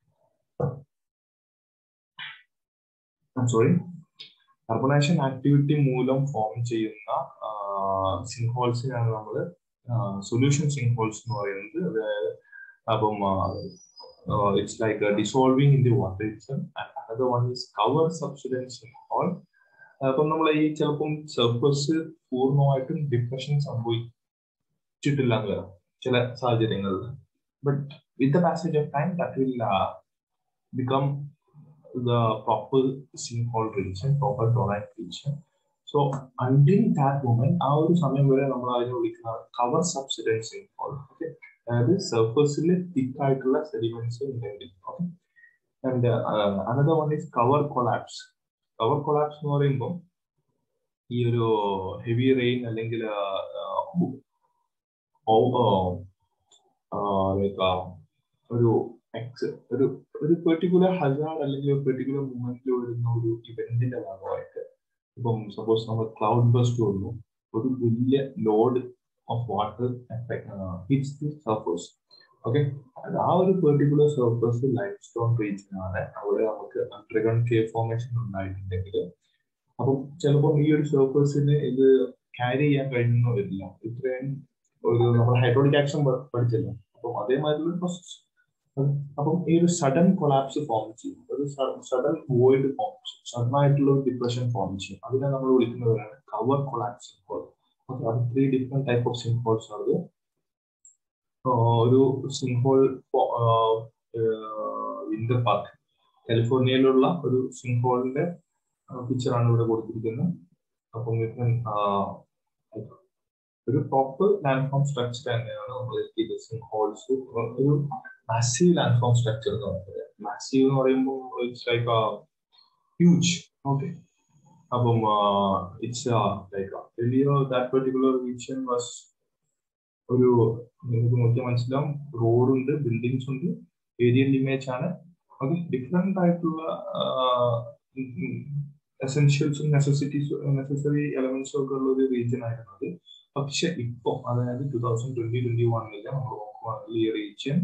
സോറി കാർബണേഷൻ ആക്ടിവിറ്റി മൂലം ഫോം ചെയ്യുന്ന സിൻഹോൾസിനാണ് നമ്മൾ സൊല്യൂഷൻ സിൻഹോൾസ് എന്ന് പറയുന്നത് അതായത് അപ്പം it's like dissolving in the water it's another one is cover subsidence sinkhole അപ്പം നമ്മൾ ഈ ചിലപ്പം സർഫസ് പൂർണ്ണമായിട്ടും ഡിപ്രഷൻ സംഭവിച്ചിട്ടില്ല എന്ന് വരാം ചില സാഹചര്യങ്ങളിൽ but with the passage of time that will become the proper sinkhole region, proper dolite region. So until that moment, ആ ഒരു സമയം വരെ നമ്മൾ അതിനെ വിളിക്കുന്ന കവർ സബ്സിഡൻസ് സിൻഹോൾ ഓക്കെ അതായത് സർഫസിൽ തിക്ക് ആയിട്ടുള്ള സെഡിമെന്റ്സ് ഉണ്ടെങ്കിൽ okay and another one is cover collapse cover collapse എന്ന് പറയുമ്പോൾ ഈ ഒരു ഹെവി റെയിൻ അല്ലെങ്കിൽ ഒരു എക്സ് ഒരു ഒരു പെർട്ടിക്കുലർ ഹസാർഡ് അല്ലെങ്കിൽ ഒരു പെർട്ടിക്കുലർ മൂമെന്റിൽ വരുന്ന ഒരു ഇവന്റിന്റെ ഭാഗമായിട്ട് ഇപ്പം സപ്പോസ് നമ്മൾ ക്ലൗഡ് ബസ്റ്റ് വന്നു ഒരു വലിയ load of water hits the surface okay ആ ഒരു particular surface limestone region ആണ് അവിടെ നമുക്ക് അണ്ടർഗ്രൗണ്ട് കേവ് ഫോർമേഷൻ ഉണ്ടായിട്ടുണ്ടെങ്കിൽ അപ്പം ചിലപ്പോൾ ഈ ഒരു സർഫേസിന് ഇത് ക്യാരി ചെയ്യാൻ കഴിയുന്ന വരില്ല ഇത്രയും ഒരു നമ്മൾ ഹൈഡ്രോളിക് ആക്ഷൻ പഠിച്ചല്ലോ അപ്പം അതേമാതിരിയുള്ള പ്രോസസ് അപ്പം ഈ ഒരു സഡൻ കൊളാപ്സ് ഫോം ചെയ്യും ഒരു സഡൻ വോയിഡ് ഫോം ചെയ്യും സഡൻ ആയിട്ടുള്ള ഒരു ഡിപ്രഷൻ ഫോം ചെയ്യും അതിനെ നമ്മൾ വിളിക്കുന്നവരാണ് കവർ കൊളാപ്സ് സിംഹോൾ ഓക്കെ അത് three different type of sinkholes ആണ് ഒരു സിംഹോൾ വിന്റർ പാർക്ക് കാലിഫോർണിയയിലുള്ള ഒരു സിംഹോളിന്റെ പിക്ചറാണ് ഇവിടെ കൊടുത്തിരിക്കുന്നത് അപ്പം ഒരു പ്രോപ്പർ ലാൻഡ് ഫോം സ്ട്രക്ചർ തന്നെയാണ് നമ്മൾ ഇത് സിംഹോൾസ് ഒരു മാസീവ് ലാൻഡ് ഫോം സ്ട്രക്ചർ എന്ന് പറയുന്നത് മാസീവ് എന്ന് പറയുമ്പോൾ ഇറ്റ്സ് ലൈക്ക് ഹ്യൂജ് ഓക്കെ അപ്പം ഇറ്റ്സ് ലൈക്ക് വലിയ ദാറ്റ് പെർട്ടിക്കുലർ റീജിയൻ വാസ് ഒരു നിങ്ങൾക്ക് നോക്കിയാൽ മനസ്സിലാവും റോഡുണ്ട് ബിൽഡിങ്സ് ഉണ്ട് ഏരിയൽ ഇമേജ് ആണ് ഓക്കെ ഡിഫറെന്റ് ആയിട്ടുള്ള എസെൻഷ്യൽസും നെസസിറ്റീസും നെസസറി എലമെന്റ്സും ഒക്കെ ഉള്ള ഒരു റീജിയൻ ആയിരുന്നു അത് പക്ഷെ ഇപ്പൊ അതായത് ടൂ തൗസൻഡ് ട്വന്റി ട്വന്റി വണ്ണില് നമ്മൾ നോക്കുവാണെങ്കിൽ ഈ റീജിയൻ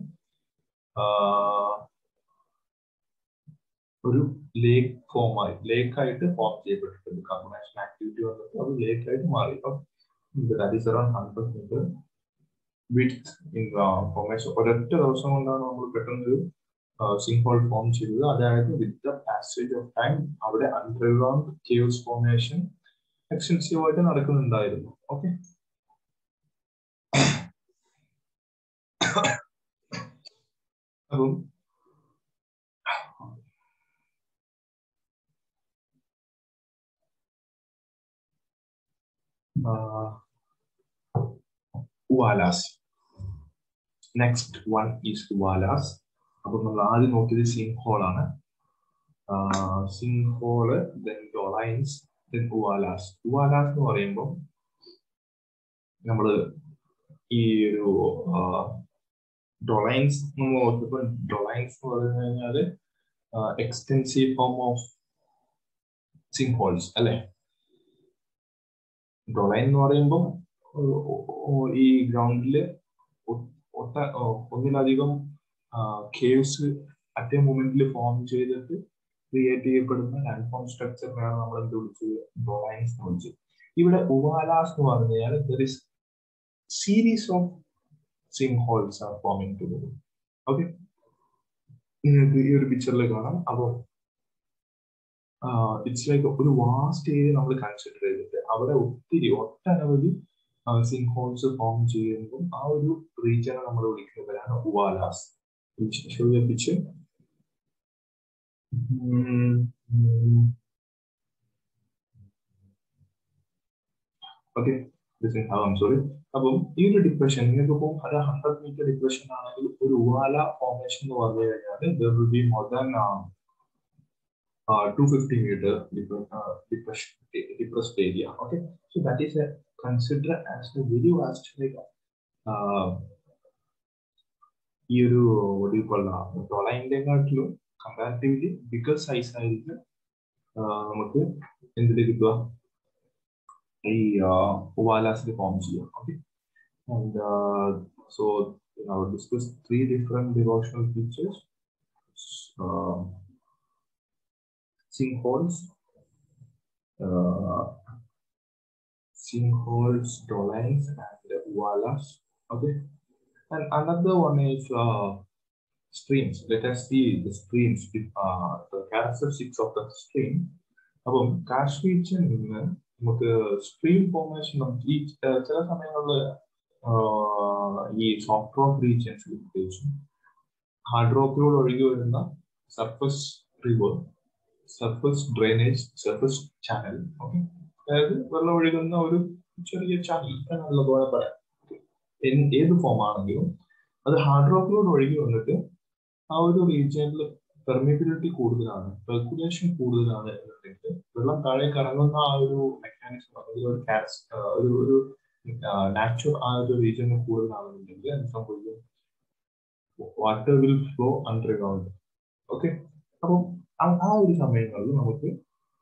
ഒരു ലേക്ക് ഫോം ആയി ലേക്ക് ആയിട്ട് ഫോം ചെയ്യപ്പെട്ടിട്ടുണ്ട് കാർബണേഷൻ ആക്ടിവിറ്റി വന്നിട്ട് അത് ലേക്ക് ആയിട്ട് മാറി ഇപ്പം that is around hundred metre with in formation ഒരൊറ്റ ദിവസം കൊണ്ടാണ് നമ്മൾ പെട്ടെന്ന് ഒരു സിംഹോൾ ഫോം ചെയ്തത് അതായത് with the passage of time അവിടെ അണ്ടർഗ്രൗണ്ട് കേവ്സ് ഫോർമേഷൻ എക്സ്റ്റൻസീവ് ആയിട്ട് നടക്കുന്നുണ്ടായിരുന്നു ഓക്കെ അപ്പം uvalas next one is uvalas അപ്പൊ നമ്മൾ ആദ്യം നോക്കിയത് സിംഹോൾ ആണ് സിംഹോള് ദെൻ ഡൊളൈൻസ് ദെൻ ഉവാലാസ് ഉവാലാസ് എന്ന് പറയുമ്പോൾ നമ്മള് ഈ ഒരു ഡൊളൈൻസ് നമ്മൾ നോക്കിയപ്പോൾ ഡൊളൈൻസ് എന്ന് പറഞ്ഞു കഴിഞ്ഞാല് എക്സ്റ്റെൻസീവ് ഫോം ഓഫ് സിംഹോൾസ് അല്ലെ ഡൊളൈൻ എന്ന് പറയുമ്പോൾ ഈ ഗ്രൗണ്ടില് ഒട്ട ഒന്നിലധികം കേവ്സ് അറ്റ് എ മൂമെന്റിൽ ഫോം ചെയ്തിട്ട് ക്രിയേറ്റ് ചെയ്യപ്പെടുന്ന ലാൻഡ് ഫോം സ്ട്രക്ചറിനാണ് നമ്മൾ എന്ത് വിളിച്ചത് ഡൊളൈൻസ് എന്ന് വിളിച്ചത് ഇവിടെ ഉവാലാസ് എന്ന് പറഞ്ഞു കഴിഞ്ഞാൽ there is series of sinkholes are forming together okay നിങ്ങൾക്ക് ഈ ഒരു പിക്ചറിൽ കാണാം അപ്പോൾ ഇറ്റ്സ് ലൈക്ക് ഒരു വാസ്റ്റ് ഏരിയ നമ്മൾ കൺസിഡർ ചെയ്തിട്ട് അവിടെ ഒത്തിരി ഒട്ടനവധി സിങ്ക് ഹോൾസ് ഫോം ചെയ്യുമ്പോൾ ആ ഒരു റീജിയനെ നമ്മൾ വിളിക്കുന്നവരാണ് ഉവാലാസ് പിച്ച് ഓക്കെ സോറി അപ്പം ഈ ഒരു ഡിപ്രഷൻ നിങ്ങൾക്ക് ഇപ്പം ഒരു ഹൺഡ്രഡ് മീറ്റർ ഡിപ്രഷൻ ആണെങ്കിൽ ഒരു ഉവാല ഫോർമേഷൻ എന്ന് പറഞ്ഞു കഴിഞ്ഞാൽ there will be more than two fifty metre depression depressed area okay so that is consider as a very vast like ഈ ഒരു ഡൊളൈൻ്റെക്കാട്ടിലും കമ്പാരിറ്റീവ്ലി ബിഗർ സൈസ് ആയിരിക്കും നമുക്ക് എന്തിൽ കിട്ടുക ഈ ഉവാലാസിൽ ഫോം ചെയ്യാം okay and so discuss three different devotional features sinkholes, uh, sinkholes, dolines, and uh, wallas. Okay, and another one is uh, streams. Let us see the streams, uh, the characteristics of the stream. അപ്പം karst region നിന്ന് നമുക്ക് stream formation നമുക്ക് ഈ ചില സമയങ്ങളിൽ ഈ soft rock റീജിയൻസിൽ പ്രത്യേകിച്ചും hard റോക്കിലൂടെ ഒഴുകി വരുന്ന surface river surface drainage surface channel okay അതായത് വെള്ളം ഒഴുകുന്ന ഒരു ചെറിയ ചാനൽ നല്ലതുപോലെ പറയാം ഏത് ഫോം ആണെങ്കിലും അത് ഹാർഡ് റോക്കിലൂടെ ഒഴുകി വന്നിട്ട് ആ ഒരു റീജിയനിൽ പെർമിബിലിറ്റി കൂടുതലാണ് പെർക്കുലേഷൻ കൂടുതലാണ് എന്നുണ്ടെങ്കിൽ വെള്ളം താഴേക്ക് ഇറങ്ങുന്ന ആ ഒരു മെക്കാനിസം അല്ലെങ്കിൽ ഒരു കാസ് ഒരു ഒരു നാച്ചുറൽ ആ ഒരു റീജിയനിൽ കൂടുതലാണെന്നുണ്ടെങ്കിൽ എന്ത് സംഭവിക്കും water will flow underground okay അപ്പം ആ ഒരു സമയങ്ങളിൽ നമുക്ക്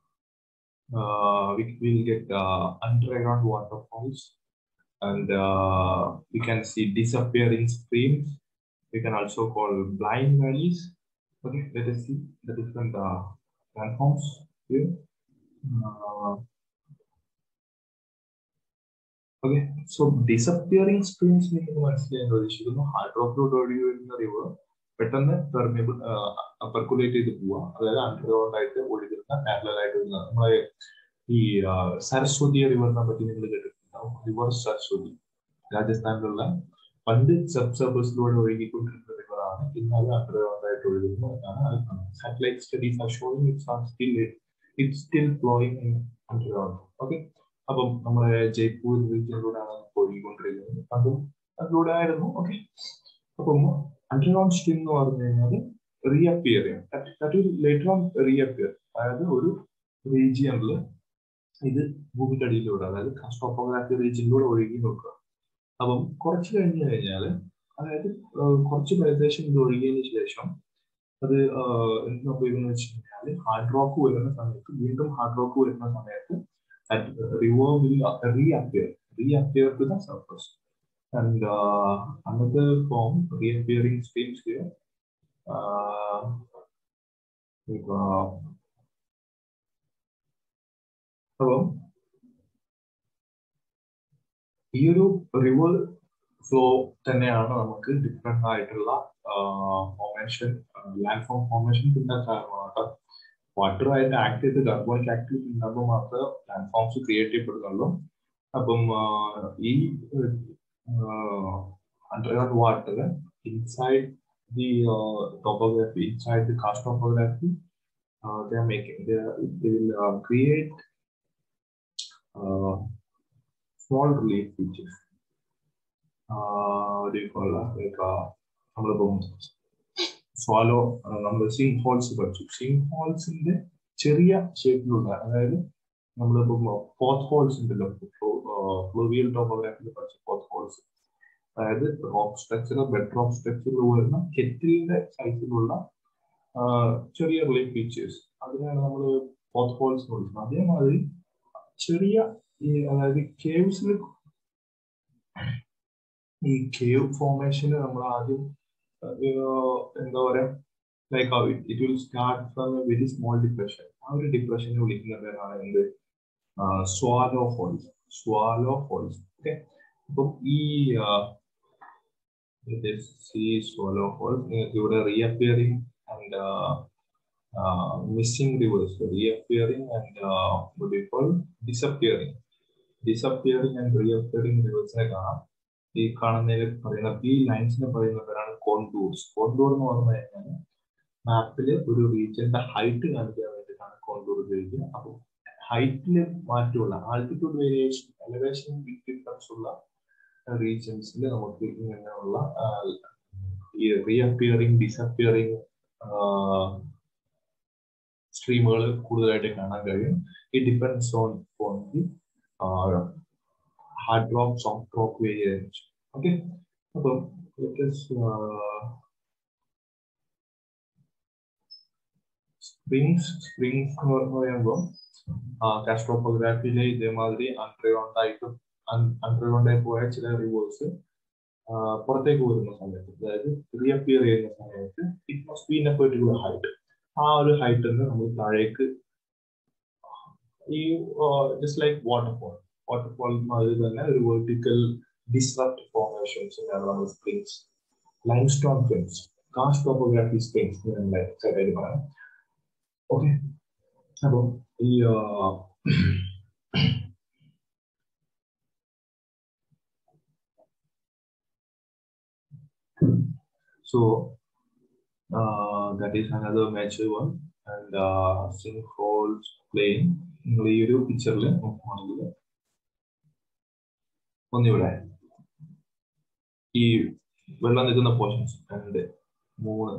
will get underground waterfalls and uh, we can see disappearing streams. We can also call blind valleys. Okay, let us see the different uh, landforms here. Uh, okay, so disappearing streams നിങ്ങൾക്ക് മനസ്സിലാക്കാൻ പ്രതീക്ഷിക്കുന്നു ഹൈഡ്രോഫ്ലോഡ് ഒഴുകി വരുന്ന river പെട്ടെന്ന് permeable percolate ചെയ്ത് പോവുക അതായത് underground ആയിട്ട് ഒഴുകുന്ന പാരലൽ ആയിട്ട് വരുന്ന നമ്മളെ ഈ സരസ്വതി റിവറിനെ പറ്റി നിങ്ങൾ കേട്ടിട്ടുണ്ടാവും റിവർ സരസ്വതി രാജസ്ഥാനിലുള്ള പണ്ട് സബ് സർബസിലൂടെ ഒഴുകിക്കൊണ്ടിരുന്ന റിവറാണ് ഇന്ന് അത് അണ്ടർഗ്രൗണ്ട് ആയിട്ട് ഒഴുകുന്നു എന്നാണ് satellite studies are showing it's are still it's still flowing in underground okay അപ്പം നമ്മുടെ ജയ്പൂർ റീജിയനിലൂടെയാണ് ഒഴുകിക്കൊണ്ടിരിക്കുന്നത് അതും അതിലൂടെ ആയിരുന്നു ഓക്കെ അപ്പം അണ്ടർഗ്രൗണ്ട് സ്ട്രീം എന്ന് പറഞ്ഞു കഴിഞ്ഞാൽ റീഅപ്പിയർ ചെയ്യും ലേറ്റർ ഓൺ റീഅപ്പിയർ അതായത് ഒരു റീജിയനിൽ ഇത് ഭൂമിയുടെ അടിയിലൂടെ അതായത് ടോപ്പോഗ്രാഫി റീജിയനിലൂടെ ഒഴുകി നോക്കുക അപ്പം കുറച്ച് കഴിഞ്ഞ് കഴിഞ്ഞാൽ അതായത് കുറച്ച് പ്രദേശം ഇത് ഒഴുകിയതിന് ശേഷം അത് എന്ത് സംഭവിക്കുന്നു വെച്ച് കഴിഞ്ഞാൽ ഹാർഡ് റോക്ക് വരുന്ന സമയത്ത് വീണ്ടും ഹാർഡ് റോക്ക് വരുന്ന സമയത്ത് river will reappear reappear to the surface and uh, another form reappearing streams here uh, like, uh, അപ്പം ഈ ഒരു റിവർ ഫ്ലോ തന്നെയാണ് നമുക്ക് ഡിഫറെന്റ് ആയിട്ടുള്ള ഫോർമേഷൻ ലാൻഡ് ഫോം ഫോർമേഷൻ കിട്ടാൻ കാരണമാണ് വാട്ടർ ആയിട്ട് ആക്ട് ചെയ്ത് കാർബോണിക് ആക്ടിവിറ്റി ഉണ്ടാകുമ്പോൾ മാത്രമേ ലാൻഡ് ഫോംസ് ക്രിയേറ്റ് ചെയ്യപ്പെടുന്നുള്ളൂ അപ്പം ഈ underground water inside the uh, topography, inside the karst topography, uh, they are making, they, are, they will uh, create uh, small relief features. Uh, what do you call that? Like, uh, നമ്മളിപ്പം swallow നമ്മൾ Singh holes പഠിച്ചു സിങ് ഹോൾസിന്റെ ചെറിയ ഷേപ്പിലുള്ള അതായത് നമ്മളിപ്പം potholes ഉണ്ടല്ലോ fluvial ടോപ്പോഗ്രാഫിയിൽ പഠിച്ച ഫോർത്ത് ഹോൾസ് അതായത് റോക്ക് സ്ട്രക്ചർ ബെഡ് റോക്ക് സ്ട്രക്ചറിൽ വരുന്ന കെറ്റിലിന്റെ സൈസിലുള്ള ചെറിയ റിലീഫ് ഫീച്ചേഴ്സ് അതിനാണ് നമ്മൾ ഫോർത്ത് ഹോൾസ് എന്ന് വിളിക്കുന്നത് അതേമാതിരി ചെറിയ ഈ അതായത് കേവ്സിൽ ഈ കേവ് ഫോർമേഷന് നമ്മൾ ആദ്യം എന്താ പറയാ like it will start from a very small depression ആ ഒരു ഡിപ്രഷനെ വിളിക്കുന്ന പേരാണ് എന്ത് swallow holes swallow holes okay അപ്പം ഈ സി സ്വാലോ ഹോൾസ് നിങ്ങൾക്ക് ഇവിടെ reappearing and missing rivers reappearing and ഇപ്പോൾ ഡിസപ്പിയറിംഗ് ഡിസപ്പിയറിംഗ് ആൻഡ് റീഅപ്പിയറിംഗ് റിവേഴ്സിനെ കാണാം ഈ കാണുന്നതിൽ പറയുന്ന ഈ ലൈൻസിനെ പറയുന്നവരാണ് കോണ്ടൂർസ് കോണ്ടൂർ എന്ന് പറഞ്ഞു കഴിഞ്ഞാൽ മാപ്പിൽ ഒരു റീജിയന്റെ ഹൈറ്റ് കാണിക്കാൻ വേണ്ടിയിട്ടാണ് കോണ്ടൂർ ഉപയോഗിക്കുക അപ്പോൾ ഹൈറ്റിൽ മാറ്റമുള്ള ആൾട്ടിറ്റ്യൂഡ് വേരിയേഷൻ എലവേഷൻ ഡിഫറൻസ് ഉള്ള റീജിയൻസിൽ നമുക്ക് ഇങ്ങനെയുള്ള ഈ റീഅപ്പിയറിംഗ് ഡിസപ്പിയറിംഗ് സ്ട്രീമുകൾ കൂടുതലായിട്ട് കാണാൻ കഴിയും ഈ depends on on the hard rock soft rock variation okay അപ്പം സ്പ്രിങ്സ് സ്പ്രിങ്സ് എന്ന് പറഞ്ഞു പറയുമ്പോൾ കാസ്ട്രോഫോഗ്രാഫിയിലെ ഇതേമാതിരി അണ്ടർഗ്രൗണ്ട് ആയിട്ടും അണ്ടർഗ്രൗണ്ടായി പോയ ചില റിവേഴ്സ് പുറത്തേക്ക് വരുന്ന സമയത്ത് അതായത് റീഅപ്പിയർ ചെയ്യുന്ന സമയത്ത് it must be in a particular height ആ ഒരു ഹൈറ്റ് നിന്ന് നമ്മൾ താഴേക്ക് ഈ ജസ്റ്റ് ലൈക്ക് വാട്ടർഫോൾ വാട്ടർഫോൾ മാതിരി തന്നെ ഒരു വെർട്ടിക്കൽ ഡിസ്റപ്റ്റ് ഫോർമേഷൻസ് നമ്മൾ springs limestone springs karst topography springs ചെറുതായിട്ട് പറയാം ഓക്കെ അപ്പോൾ ഈ so uh, that is another major one and uh, sinkholes plane നിങ്ങൾ ഈ ഒരു പിക്ചറിൽ നോക്കുകയാണെങ്കിൽ ഒന്നിവിടെ ഈ വെള്ളം നിൽക്കുന്ന പോർഷൻസ് രണ്ട് മൂന്ന്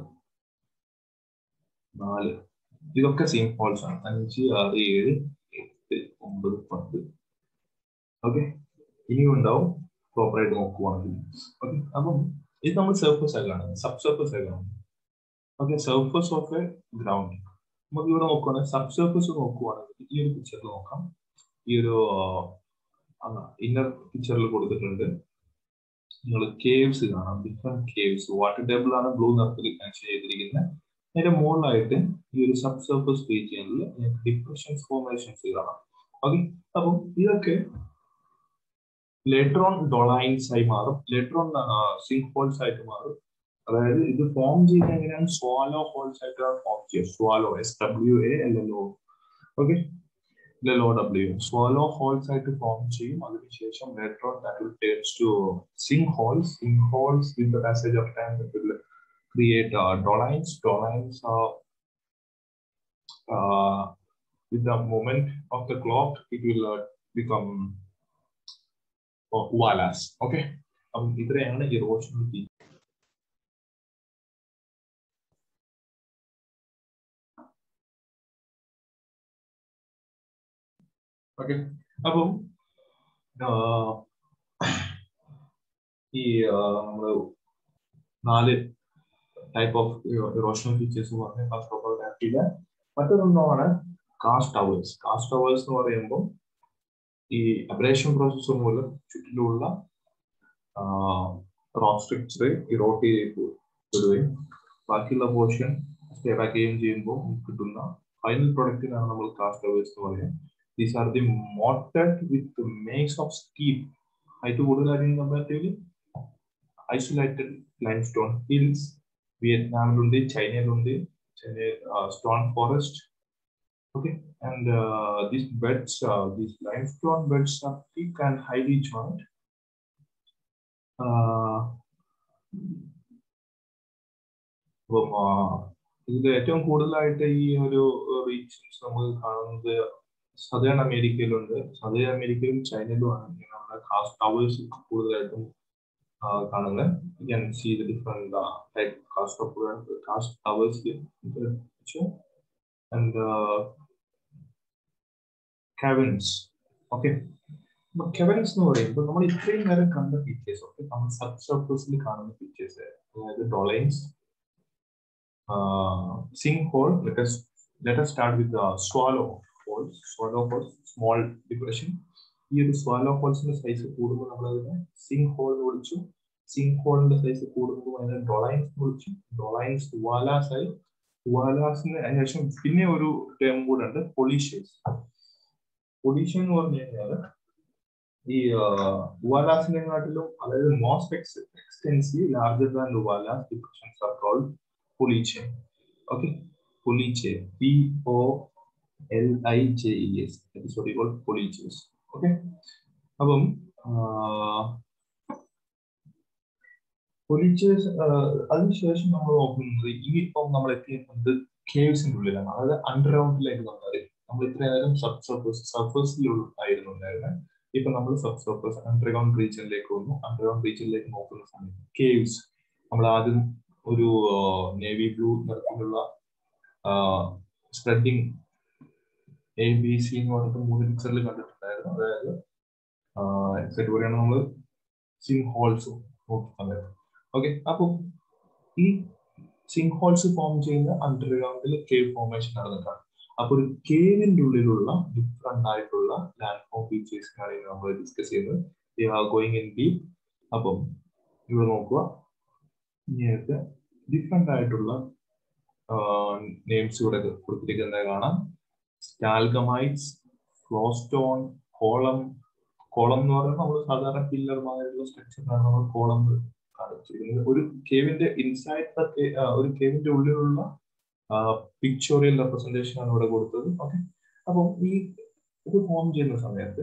നാല് ഇതൊക്കെ സിം ഹോൾസ് ആണ് അഞ്ച് ആറ് ഏഴ് എട്ട് ഒമ്പത് പത്ത് ഓക്കെ ഇനിയും ഉണ്ടാവും പ്രോപ്പറായിട്ട് നോക്കുവാണെങ്കിൽ ഓക്കെ അപ്പം ഇത് നമ്മൾ സർഫസ് ആയി കാണുന്നത് സബ് സർഫസ് ആയി കാണുന്നത് okay surface of a ground നമുക്ക് ഇവിടെ നോക്കുവാണെങ്കിൽ സബ് സർഫസ് നോക്കുവാണെങ്കിൽ ഈ ഒരു പിക്ചറിൽ നോക്കാം ഈ ഒരു ഇന്നർ പിക്ചറിൽ കൊടുത്തിട്ടുണ്ട് നിങ്ങൾ കേവ്സ് കാണാം ഡിഫറെന്റ് കേവ്സ് വാട്ടർ ടേബിൾ ആണ് ബ്ലൂ നിറത്തിൽ മെൻഷൻ ചെയ്തിരിക്കുന്നത് അതിന്റെ മുകളിലായിട്ട് ഈ ഒരു സബ് സർഫസ് റീജിയനിൽ ഡിപ്രഷൻസ് ഫോർമേഷൻസ് കാണാം ഓക്കെ അപ്പം ഇതൊക്കെ ലേറ്റർ ഓൺ ഡൊളൈൻസ് ആയി മാറും ലേറ്റർ ഓൺ സിങ്ക് ഹോൾസ് ആയിട്ട് മാറും അതായത് ഇത് ഫോം ചെയ്യുന്നത് എങ്ങനെയാണ് സ്വാലോ ഹോൾസ് ആയിട്ടാണ് ഫോം ചെയ്യുക swallow S W A L L O okay L O W swallow holes ആയിട്ട് ഫോം ചെയ്യും അതിനുശേഷം later on that will turns to zinc holes zinc sinkholes with the passage of time that will create uh, dolines. Dolines are uh, with the moment of the clock, it will uh, become uh, ualas. Okay. അപ്പം ഇത്രയാണ് erosional ഫീ okay അപ്പം ഈ നമ്മള് നാല് type of erosional features പറഞ്ഞ karst ടോപ്പോഗ്രാഫിയിലെ മറ്റൊരെണ്ണമാണ് karst towers karst towers എന്ന് പറയുമ്പോൾ ഈ അബ്രേഷൻ പ്രോസസ്സ് മൂലം ചുറ്റിലുള്ള റോക്ക് സ്ട്രക്ചർ ഇറോട്ട് ചെയ്ത് വിടുകയും ബാക്കിയുള്ള പോർഷൻ സ്റ്റേ ബാക്ക് ചെയ്യുകയും ചെയ്യുമ്പോൾ കിട്ടുന്ന ഫൈനൽ പ്രൊഡക്റ്റിനാണ് നമ്മൾ കാസ്റ്റ് ടവേഴ്സ് എന്ന് പറയുന്നത് these are the mottled with makes of steep height കൂടുതലായിരിക്കും comparatively isolated limestone hills വിയറ്റ്നാമിലുണ്ട് ചൈനയിലുണ്ട് China stone forest okay and uh, these beds uh, these limestone beds are thick and highly joined അപ്പം ഇതിൽ ഏറ്റവും കൂടുതലായിട്ട് ഈ ഒരു regions നമുക്ക് കാണുന്നത് സദേൺ അമേരിക്കയിലുണ്ട് സദേൺ അമേരിക്കയിലും ചൈനയിലുമാണ് നമ്മുടെ കാസ്റ്റ് ടവേഴ്സ് കൂടുതലായിട്ടും കാണുന്നത് you can see the different uh, type cast of cast towers here in the picture and uh, caverns okay കെവൻസ് എന്ന് പറയുമ്പോൾ നമ്മൾ ഇത്രയും നേരം കണ്ട ഫീച്ചേഴ്സ് ഒക്കെ നമ്മൾ സബ് സർഫസിൽ കാണുന്ന ഫീച്ചേഴ്സ് അതായത് dolines sinkhole let start with swallow holes swallow holes small depression ഈ ഒരു സ്വാലോ ഹോൾസിന്റെ സൈസ് കൂടുമ്പോൾ നമ്മൾ അതിനെ സിങ് ഹോൾ എന്ന് വിളിച്ചു സിങ്ക് ഹോളിന്റെ സൈസ് കൂടുമ്പോൾ അതിനെ ഡൊളൈൻസ് എന്ന് വിളിച്ചു ഡൊളൈൻസ് വാലാസ് ആയി വാലാസിന് ശേഷം പിന്നെ ഒരു ടേം കൂടെ ഉണ്ട് പൊളീഷ്യസ് പൊളീഷ്യൻ എന്ന് പറഞ്ഞു കഴിഞ്ഞാൽ ഈ ഉവാലാസിനെ കാട്ടിലും അതായത് most extensive larger than uvalas depressions are called poljes okay poljes P O L I J E S sorry poljes okay അപ്പം പൊളിച്ചേഴ്സ് അതിനുശേഷം നമ്മൾ നോക്കുന്നത് ഇനിയിപ്പം നമ്മൾ എത്തിയിരുന്നത് കേവ്സിന്റെ ഉള്ളിലാണ് അതായത് അണ്ടർഗ്രൗണ്ടിലേക്ക് നമ്മൾ നമ്മൾ ഇത്രയും നേരം സബ് സർഫേസ് സർഫേസിലായിരുന്നു ഉണ്ടായിരുന്നത് ഇപ്പൊ നമ്മൾ സബ് സർഫേസ് അണ്ടർഗ്രൗണ്ട് റീജിയനിലേക്ക് വന്നു അണ്ടർഗ്രൗണ്ട് റീജിയനിലേക്ക് നോക്കുന്ന സമയത്ത് കേവ്സ് നമ്മൾ ആദ്യം ഒരു നേവി ബ്ലൂ നിറത്തിലുള്ള സ്പ്രെഡിങ് എ ബി സി എന്ന് പറഞ്ഞിട്ട് മൂന്ന് പിക്ചറിൽ കണ്ടിട്ടുണ്ടായിരുന്നു അതായത് എക്സാക്ട് പറയുകയാണെങ്കിൽ നമ്മൾ സിങ് ഹോൾസ് നോക്കി സമയത്ത് ഓക്കെ അപ്പം ഈ സിങ് ഹോൾസ് ഫോം ചെയ്യുന്ന അണ്ടർഗ്രൗണ്ടിൽ കേവ് ഫോർമേഷൻ നടന്നിട്ടാണ് അപ്പൊ ഒരു കേവിന്റെ ഉള്ളിലുള്ള ഡിഫറെന്റ് ആയിട്ടുള്ള ലാൻഡ് ഫോം ഫീച്ചേഴ്സിനാണ് നമ്മൾ ഡിസ്കസ് ചെയ്യുന്നത് ഗോയിങ് ഇൻ ഡീപ് അപ്പം ഇവിടെ നോക്കുക ഇങ്ങനത്തെ ഡിഫറെന്റ് ആയിട്ടുള്ള നെയിംസ് ഇവിടെ കൊടുത്തിരിക്കുന്നത് കാണാം സ്റ്റാൽഗമൈറ്റ്സ് ഫ്ലോസ്റ്റോൺ കോളം കോളം എന്ന് പറയുന്നത് നമ്മൾ സാധാരണ പില്ലർ മാതിരിയുള്ള സ്ട്രക്ചറാണ് നമ്മൾ കോളം കാണിച്ചിരിക്കുന്നത് ഒരു കേവിന്റെ ഇൻസൈഡ് ഒരു കേവിന്റെ ഉള്ളിലുള്ള പിക്ചോറിയൽ റെപ്രസെന്റേഷൻ ആണ് ഇവിടെ കൊടുത്തത് ഓക്കെ അപ്പം ഈ ഇത് ഫോം ചെയ്യുന്ന സമയത്ത്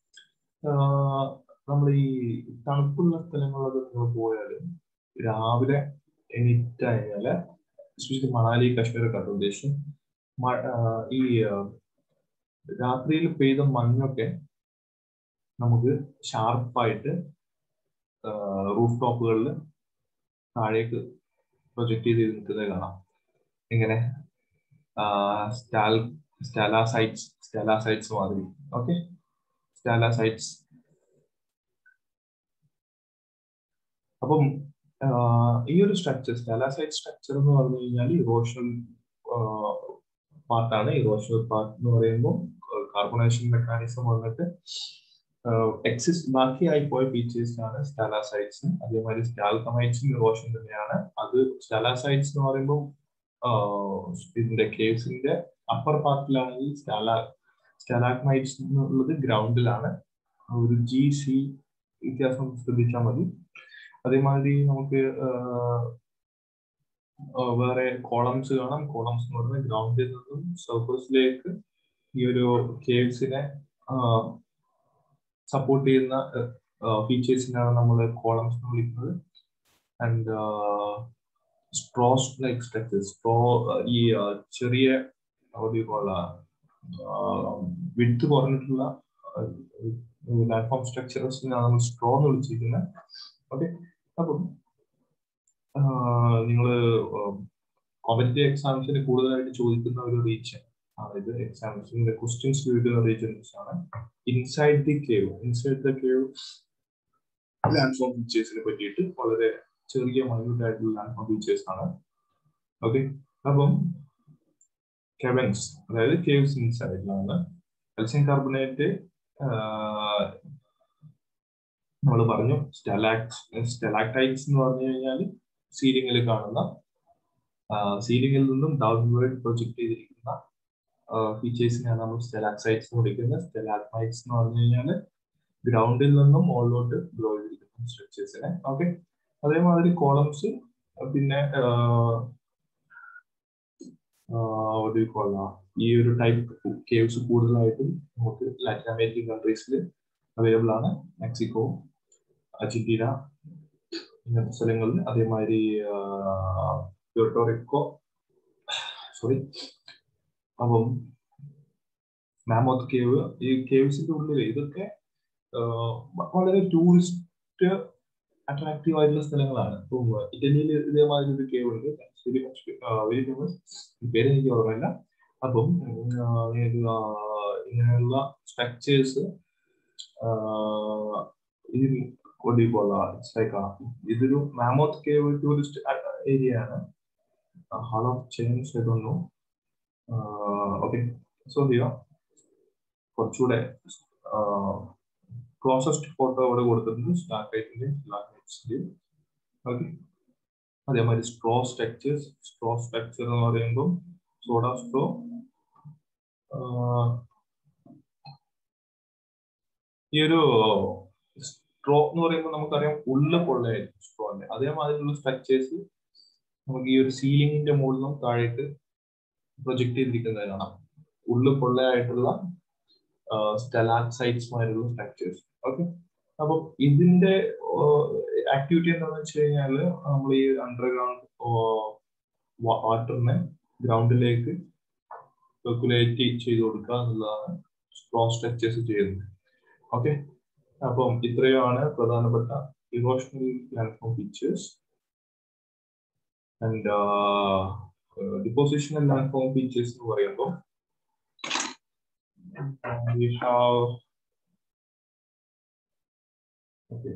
നമ്മൾ ഈ തണുപ്പുള്ള സ്ഥലങ്ങളിലൊക്കെ നിങ്ങൾ പോയാൽ രാവിലെ എണീറ്റ് കഴിഞ്ഞാല് എസ്പെഷ്യലി മണാലി കാശ്മീർ ഒക്കെ ഉദ്ദേശം ഈ രാത്രിയിൽ പെയ്ത മഞ്ഞൊക്കെ നമുക്ക് ഷാർപ്പായിട്ട് റൂഫ് ടോപ്പുകളിൽ താഴേക്ക് പ്രൊജക്ട് ചെയ്ത് നിൽക്കുന്നത് കാണാം എങ്ങനെ സ്റ്റാൽ സ്റ്റാലാസൈറ്റ്സ് സ്റ്റാലാസൈറ്റ്സ് മാതിരി ഓക്കെ സ്റ്റാലാസൈറ്റ്സ് അപ്പം ഈ ഒരു സ്ട്രക്ചർ സ്റ്റാലാസൈറ്റ് സ്ട്രക്ചർ എന്ന് പറഞ്ഞു കഴിഞ്ഞാൽ ഇറോഷണൽ പാർട്ടാണ് ഇറോഷണൽ പാർട്ട് എന്ന് പറയുമ്പോൾ കാർബണേഷൻ മെക്കാനിസം വന്നിട്ട് എക്സിസ്റ്റ് ബാക്കിയായി പോയ ഫീച്ചേഴ്സ് ആണ് സ്റ്റാലാസൈറ്റ്സ് അതേമാതിരി സ്റ്റാൽകമൈറ്റ്സും ഇറോഷൻ തന്നെയാണ് അത് സ്റ്റാലാസൈറ്റ്സ് എന്ന് പറയുമ്പോൾ ഇതിന്റെ കേവ്സിന്റെ അപ്പർ പാർട്ടിലാണെങ്കിൽ സ്റ്റാലാ സ്റ്റാലാക്മൈറ്റ്സ് എന്നുള്ളത് ഗ്രൗണ്ടിലാണ് ഒരു ജി സി വ്യത്യാസം ശ്രദ്ധിച്ചാൽ മതി അതേമാതിരി നമുക്ക് വേറെ കോളംസ് കാണാം കോളംസ് എന്ന് പറഞ്ഞാൽ ഗ്രൗണ്ടിൽ നിന്നും സർഫസിലേക്ക് ഈ ഒരു കേവ്സിനെ സപ്പോർട്ട് ചെയ്യുന്ന ഫീച്ചേഴ്സിനാണ് നമ്മൾ കോളംസ് എന്ന് വിളിക്കുന്നത് and straws like structure straw ഈ ചെറിയ വിട്ട് കുറഞ്ഞിട്ടുള്ള പ്ലാറ്റ്ഫോം സ്ട്രക്ചേഴ്സിനാണ് നമ്മൾ സ്ട്രോ എന്ന് വിളിച്ചിരിക്കുന്നത് ഓക്കെ അപ്പം നിങ്ങൾ കോമ്പറ്റേറ്റീവ് എക്സാംസിന് കൂടുതലായിട്ട് ചോദിക്കുന്ന ഒരു റീജിയൻ അതായത് എക്സാംസിന്റെ ക്വസ്റ്റ്യൻസ് ചോദിക്കുന്ന റീജിയൻസ് ആണ് inside the cave inside the cave landform ഫീച്ചേഴ്സിനെ പറ്റിയിട്ട് വളരെ ചെറിയ മൈന്യൂട്ട് ആയിട്ടുള്ള ലാൻഡ്ഫോം ഫീച്ചേഴ്സ് ആണ് ഓക്കെ അപ്പം കെവൻസ് അതായത് കേവ്സ് ഇൻസൈഡിലാണ് കാൽസ്യം കാർബണേറ്റ് നമ്മൾ പറഞ്ഞു സ്റ്റെലാക്ട് സ്റ്റെലാക്ടൈറ്റ്സ് എന്ന് പറഞ്ഞു കഴിഞ്ഞാൽ സീലിംഗിൽ കാണുന്ന സീലിംഗിൽ നിന്നും ഡൗൺവേർഡ് പ്രൊജക്ട് ചെയ്തിരിക്കുന്ന ഫീച്ചേഴ്സിനെയാണ് നമ്മൾ സ്റ്റെലാക്സൈറ്റ്സ് എന്ന് വിളിക്കുന്നത് സ്റ്റെലാക്മൈറ്റ്സ് എന്ന് പറഞ്ഞു കഴിഞ്ഞാൽ ഗ്രൗണ്ടിൽ നിന്നും മുകളിലോട്ട് ഗ്രോ ചെയ്തിരിക്കുന്ന സ്ട്രക്ചേഴ്സിനെ ഓക്കെ അതേമാതിരി കോളംസ് പിന്നെ കൊള്ളാം ഈ ഒരു ടൈപ്പ് കേവ്സ് കൂടുതലായിട്ടും നമുക്ക് ലാറ്റിൻ അമേരിക്കൻ കൺട്രീസിൽ അവൈലബിൾ ആണ് മെക്സിക്കോ അർജന്റീന ഇങ്ങനത്തെ സ്ഥലങ്ങളിൽ അതേമാതിരി പ്യൂർട്ടോറിക്കോ സോറി അപ്പം മാമോത്ത് കേവ് ഈ കേവ്സിന്റെ ഉള്ളിൽ ഇതൊക്കെ വളരെ ടൂറിസ്റ്റ് അട്രാക്റ്റീവ് ആയിട്ടുള്ള സ്ഥലങ്ങളാണ് ഇപ്പം ഇറ്റലിയിൽ ഇതേമാതിരി ഒരു കേവ് ഉണ്ട് വെരി മച്ച് വെരി ഫേമസ് പേര് എനിക്ക് ഓർമ്മയില്ല അപ്പം ഇങ്ങനെയുള്ള സ്ട്രക്ചേഴ്സ് ഇതിൽ ഇതൊരു മാമോത്ത് കേവ് ടൂറിസ്റ്റ് ഏരിയ ആണ് ഹാൾ ഓഫ് ചേഞ്ച് ഇതൊന്നു ഓക്കെ സോ ഹിയോ കുറച്ചുകൂടെ ക്ലോസസ്റ്റ് ഫോട്ടോ അവിടെ കൊടുത്തിട്ടുണ്ട് സ്റ്റാർട്ടൈറ്റിന്റെ സ്റ്റാർട്ടൈറ്റ്സിന്റെ ഓക്കെ അതേമാതിരി സ്ട്രോ സ്ട്രക്ചേഴ്സ് സ്ട്രോ സ്ട്രക്ചർ എന്ന് പറയുമ്പോൾ സോഡ സ്ട്രോ ഈ ഒരു സ്ട്രോ എന്ന് പറയുമ്പോൾ നമുക്കറിയാം ഉള്ളിൽ കൊള്ളയായിരിക്കും സ്ട്രോന്റെ അതേമാതിരിയുള്ള സ്ട്രക്ചേഴ്സ് നമുക്ക് ഈ ഒരു സീലിംഗിന്റെ മുകളിലും താഴേക്ക് പ്രൊജക്ട് ചെയ്തിരിക്കുന്നത് കാണാം ഉള്ളു പൊള്ളയായിട്ടുള്ള സ്റ്റലാക്സൈറ്റ്സുമായിട്ടുള്ള സ്ട്രക്ചേഴ്സ് ഓക്കെ അപ്പം ഇതിന്റെ ആക്ടിവിറ്റി എന്താണെന്ന് വെച്ച് കഴിഞ്ഞാൽ നമ്മൾ ഈ അണ്ടർഗ്രൗണ്ട് വാട്ടറിനെ ഗ്രൗണ്ടിലേക്ക് സർക്കുലേറ്റ് ചെയ്ത് കൊടുക്കുക എന്നുള്ളതാണ് സ്ട്രോ സ്ട്രക്ചേഴ്സ് ചെയ്യുന്നത് ഓക്കെ അപ്പം ഇത്രയുമാണ് പ്രധാനപ്പെട്ട emotional platform features and depositional platform features എന്ന് പറയുമ്പോൾ we have okay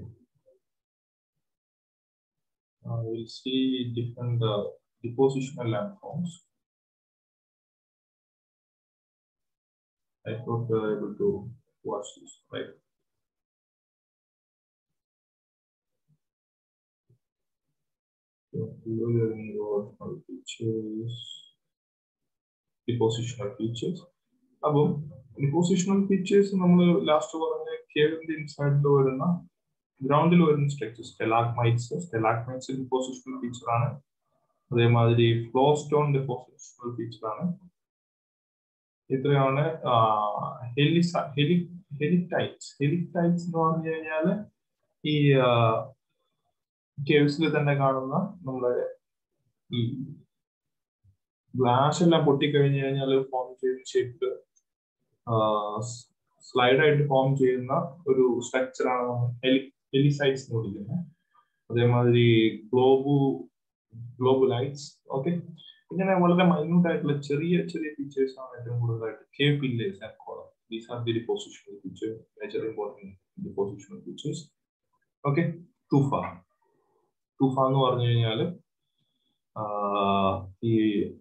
uh, we'll see different uh, depositional landforms I hope you're able to watch this right so we are features depositional features അപ്പം depositional features നമ്മൾ last പറഞ്ഞ കേവിന്റെ ഇൻസൈഡിൽ വരുന്ന ഗ്രൗണ്ടിൽ വരുന്ന structures stalagmites stalagmites depositional feature ആണ് അതേമാതിരി ഫ്ലോ സ്റ്റോൺ ഡിപ്പോസിഷണൽ ഫീച്ചർ ആണ് ഇത്രയാണ് ഹെലിറ്റൈറ്റ്സ് ഹെലിറ്റൈറ്റ്സ് എന്ന് പറഞ്ഞു കഴിഞ്ഞാൽ ഈ കേവ്സിൽ തന്നെ കാണുന്ന നമ്മുടെ ഈ ഗ്ലാസ് എല്ലാം പൊട്ടിക്കഴിഞ്ഞു കഴിഞ്ഞാൽ ഫോം ചെയ്യുന്ന ഷേപ്പിൽ സ്ലൈഡ് ആയിട്ട് ഫോം ചെയ്യുന്ന ഒരു സ്ട്രക്ചറാണ് നമ്മൾ ഹെലിസൈറ്റ്സ് എന്ന് വിളിക്കുന്നത് അതേമാതിരി ഗ്ലോബു ഗ്ലോബുലൈറ്റ്സ് ഓക്കെ ഇങ്ങനെ വളരെ മൈന്യൂട്ട് ആയിട്ടുള്ള ചെറിയ ചെറിയ ഫീച്ചേഴ്സ് ആണ് ഏറ്റവും കൂടുതലായിട്ട് കെ pillars and column these are the depositional feature major important depositional features okay tufa tufa എന്ന് പറഞ്ഞു കഴിഞ്ഞാൽ ഈ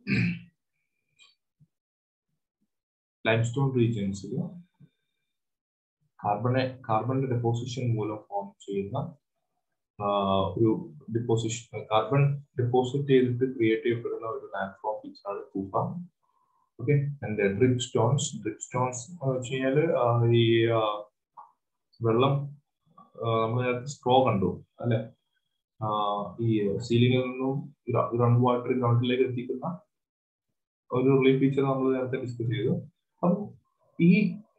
ലൈംസ്റ്റോൺ റീജിയൻസിൽ കാർബണെ കാർബണിന്റെ ഡെപ്പോസിഷൻ മൂലം ഫോം ചെയ്യുന്ന ഒരു ഡിപ്പോസിഷൻ കാർബൺ ഡെപ്പോസിറ്റ് ചെയ്തിട്ട് ക്രിയേറ്റ് ചെയ്യപ്പെടുന്ന ഒരു ലാൻഡ്ഫോം ഫീച്ചറാണ് കൂഫ okay and dripstones dripstones എന്ന് വെച്ച് കഴിഞ്ഞാൽ ഈ വെള്ളം നമ്മൾ നേരത്തെ സ്ട്രോ കണ്ടു അല്ലെ ഈ സീലിംഗിൽ നിന്നും ഗ്രൗണ്ട് വാട്ടർ ഗ്രൗണ്ടിലേക്ക് എത്തിക്കുന്ന ഒരു റിലീഫ് ഫീച്ചർ നമ്മൾ നേരത്തെ ഡിസ്കസ് ചെയ്തു അപ്പം ഈ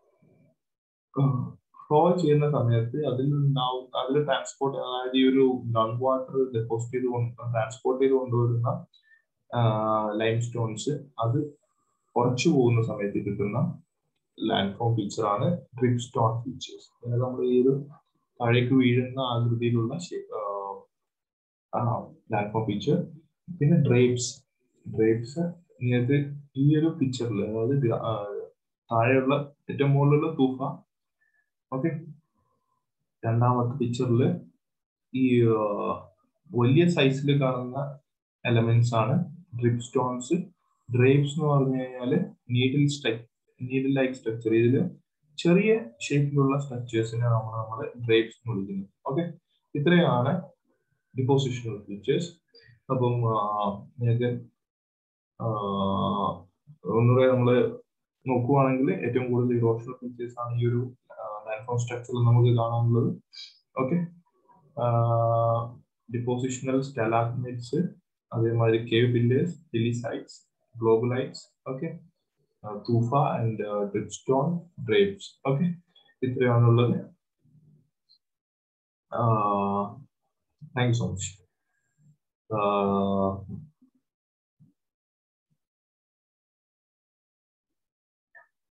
ഫ്ലോ ചെയ്യുന്ന സമയത്ത് അതിൽ ഉണ്ടാവും അതിൽ ട്രാൻസ്പോർട്ട് അതായത് ഈ ഒരു ഗ്രൗണ്ട് വാട്ടർ ഡെപ്പോസിറ്റ് ചെയ്ത് കൊണ്ട് ട്രാൻസ്പോർട്ട് ചെയ്ത് കൊണ്ടുവരുന്ന ലൈം സ്റ്റോൺസ് അത് കുറച്ചു പോകുന്ന സമയത്ത് കിട്ടുന്ന ലാൻഡ് ഫോം ഫീച്ചർ ആണ് ഡ്രിപ്പ് സ്റ്റോൺ ഫീച്ചേഴ്സ് അതായത് നമ്മൾ ഈ ഒരു താഴേക്ക് വീഴുന്ന ആകൃതിയിലുള്ള ലാൻഡ് ഫോം ഫീച്ചർ പിന്നെ ഡ്രേപ്സ് ഡ്രേപ്സ് നിങ്ങൾക്ക് ഈ ഒരു പിക്ചറിൽ അതായത് താഴെയുള്ള ഏറ്റവും മുകളിലുള്ള തൂഫ ഓക്കെ രണ്ടാമത്തെ പിക്ചറിൽ ഈ വലിയ സൈസിൽ കാണുന്ന എലമെന്റ്സ് ആണ് ഡ്രിപ്പ് സ്റ്റോൺസ് ഡ്രേപ്സ് എന്ന് പറഞ്ഞു കഴിഞ്ഞാൽ needle struct needle like structure ഇതിൽ ചെറിയ ഷേപ്പിലുള്ള സ്ട്രക്ചേഴ്സിനെ നമ്മൾ നമ്മൾ ഡ്രേപ്സ് എന്ന് വിളിക്കുന്നത് ഓക്കെ ഇത്രയാണ് ഡിപ്പോസിഷണൽ ഫീച്ചേഴ്സ് അപ്പം നിങ്ങൾക്ക് ഒന്നുകൂടെ നമ്മൾ നോക്കുവാണെങ്കിൽ ഏറ്റവും കൂടുതൽ ഇറോഷണൽ ഫീച്ചേഴ്സ് ആണ് ഈ ഒരു ലാൻഡ്ഫോം സ്ട്രക്ചറിൽ നമുക്ക് കാണാനുള്ളത് ഓക്കെ ഡിപ്പോസിഷണൽ സ്റ്റാലാഗ്നൈറ്റ്സ് അതേമാതിരി cave pillars helictites globulites okay tufa and dripstone drapes okay ഇത്രയാണുള്ളത് താങ്ക് യു സോ മച്ച്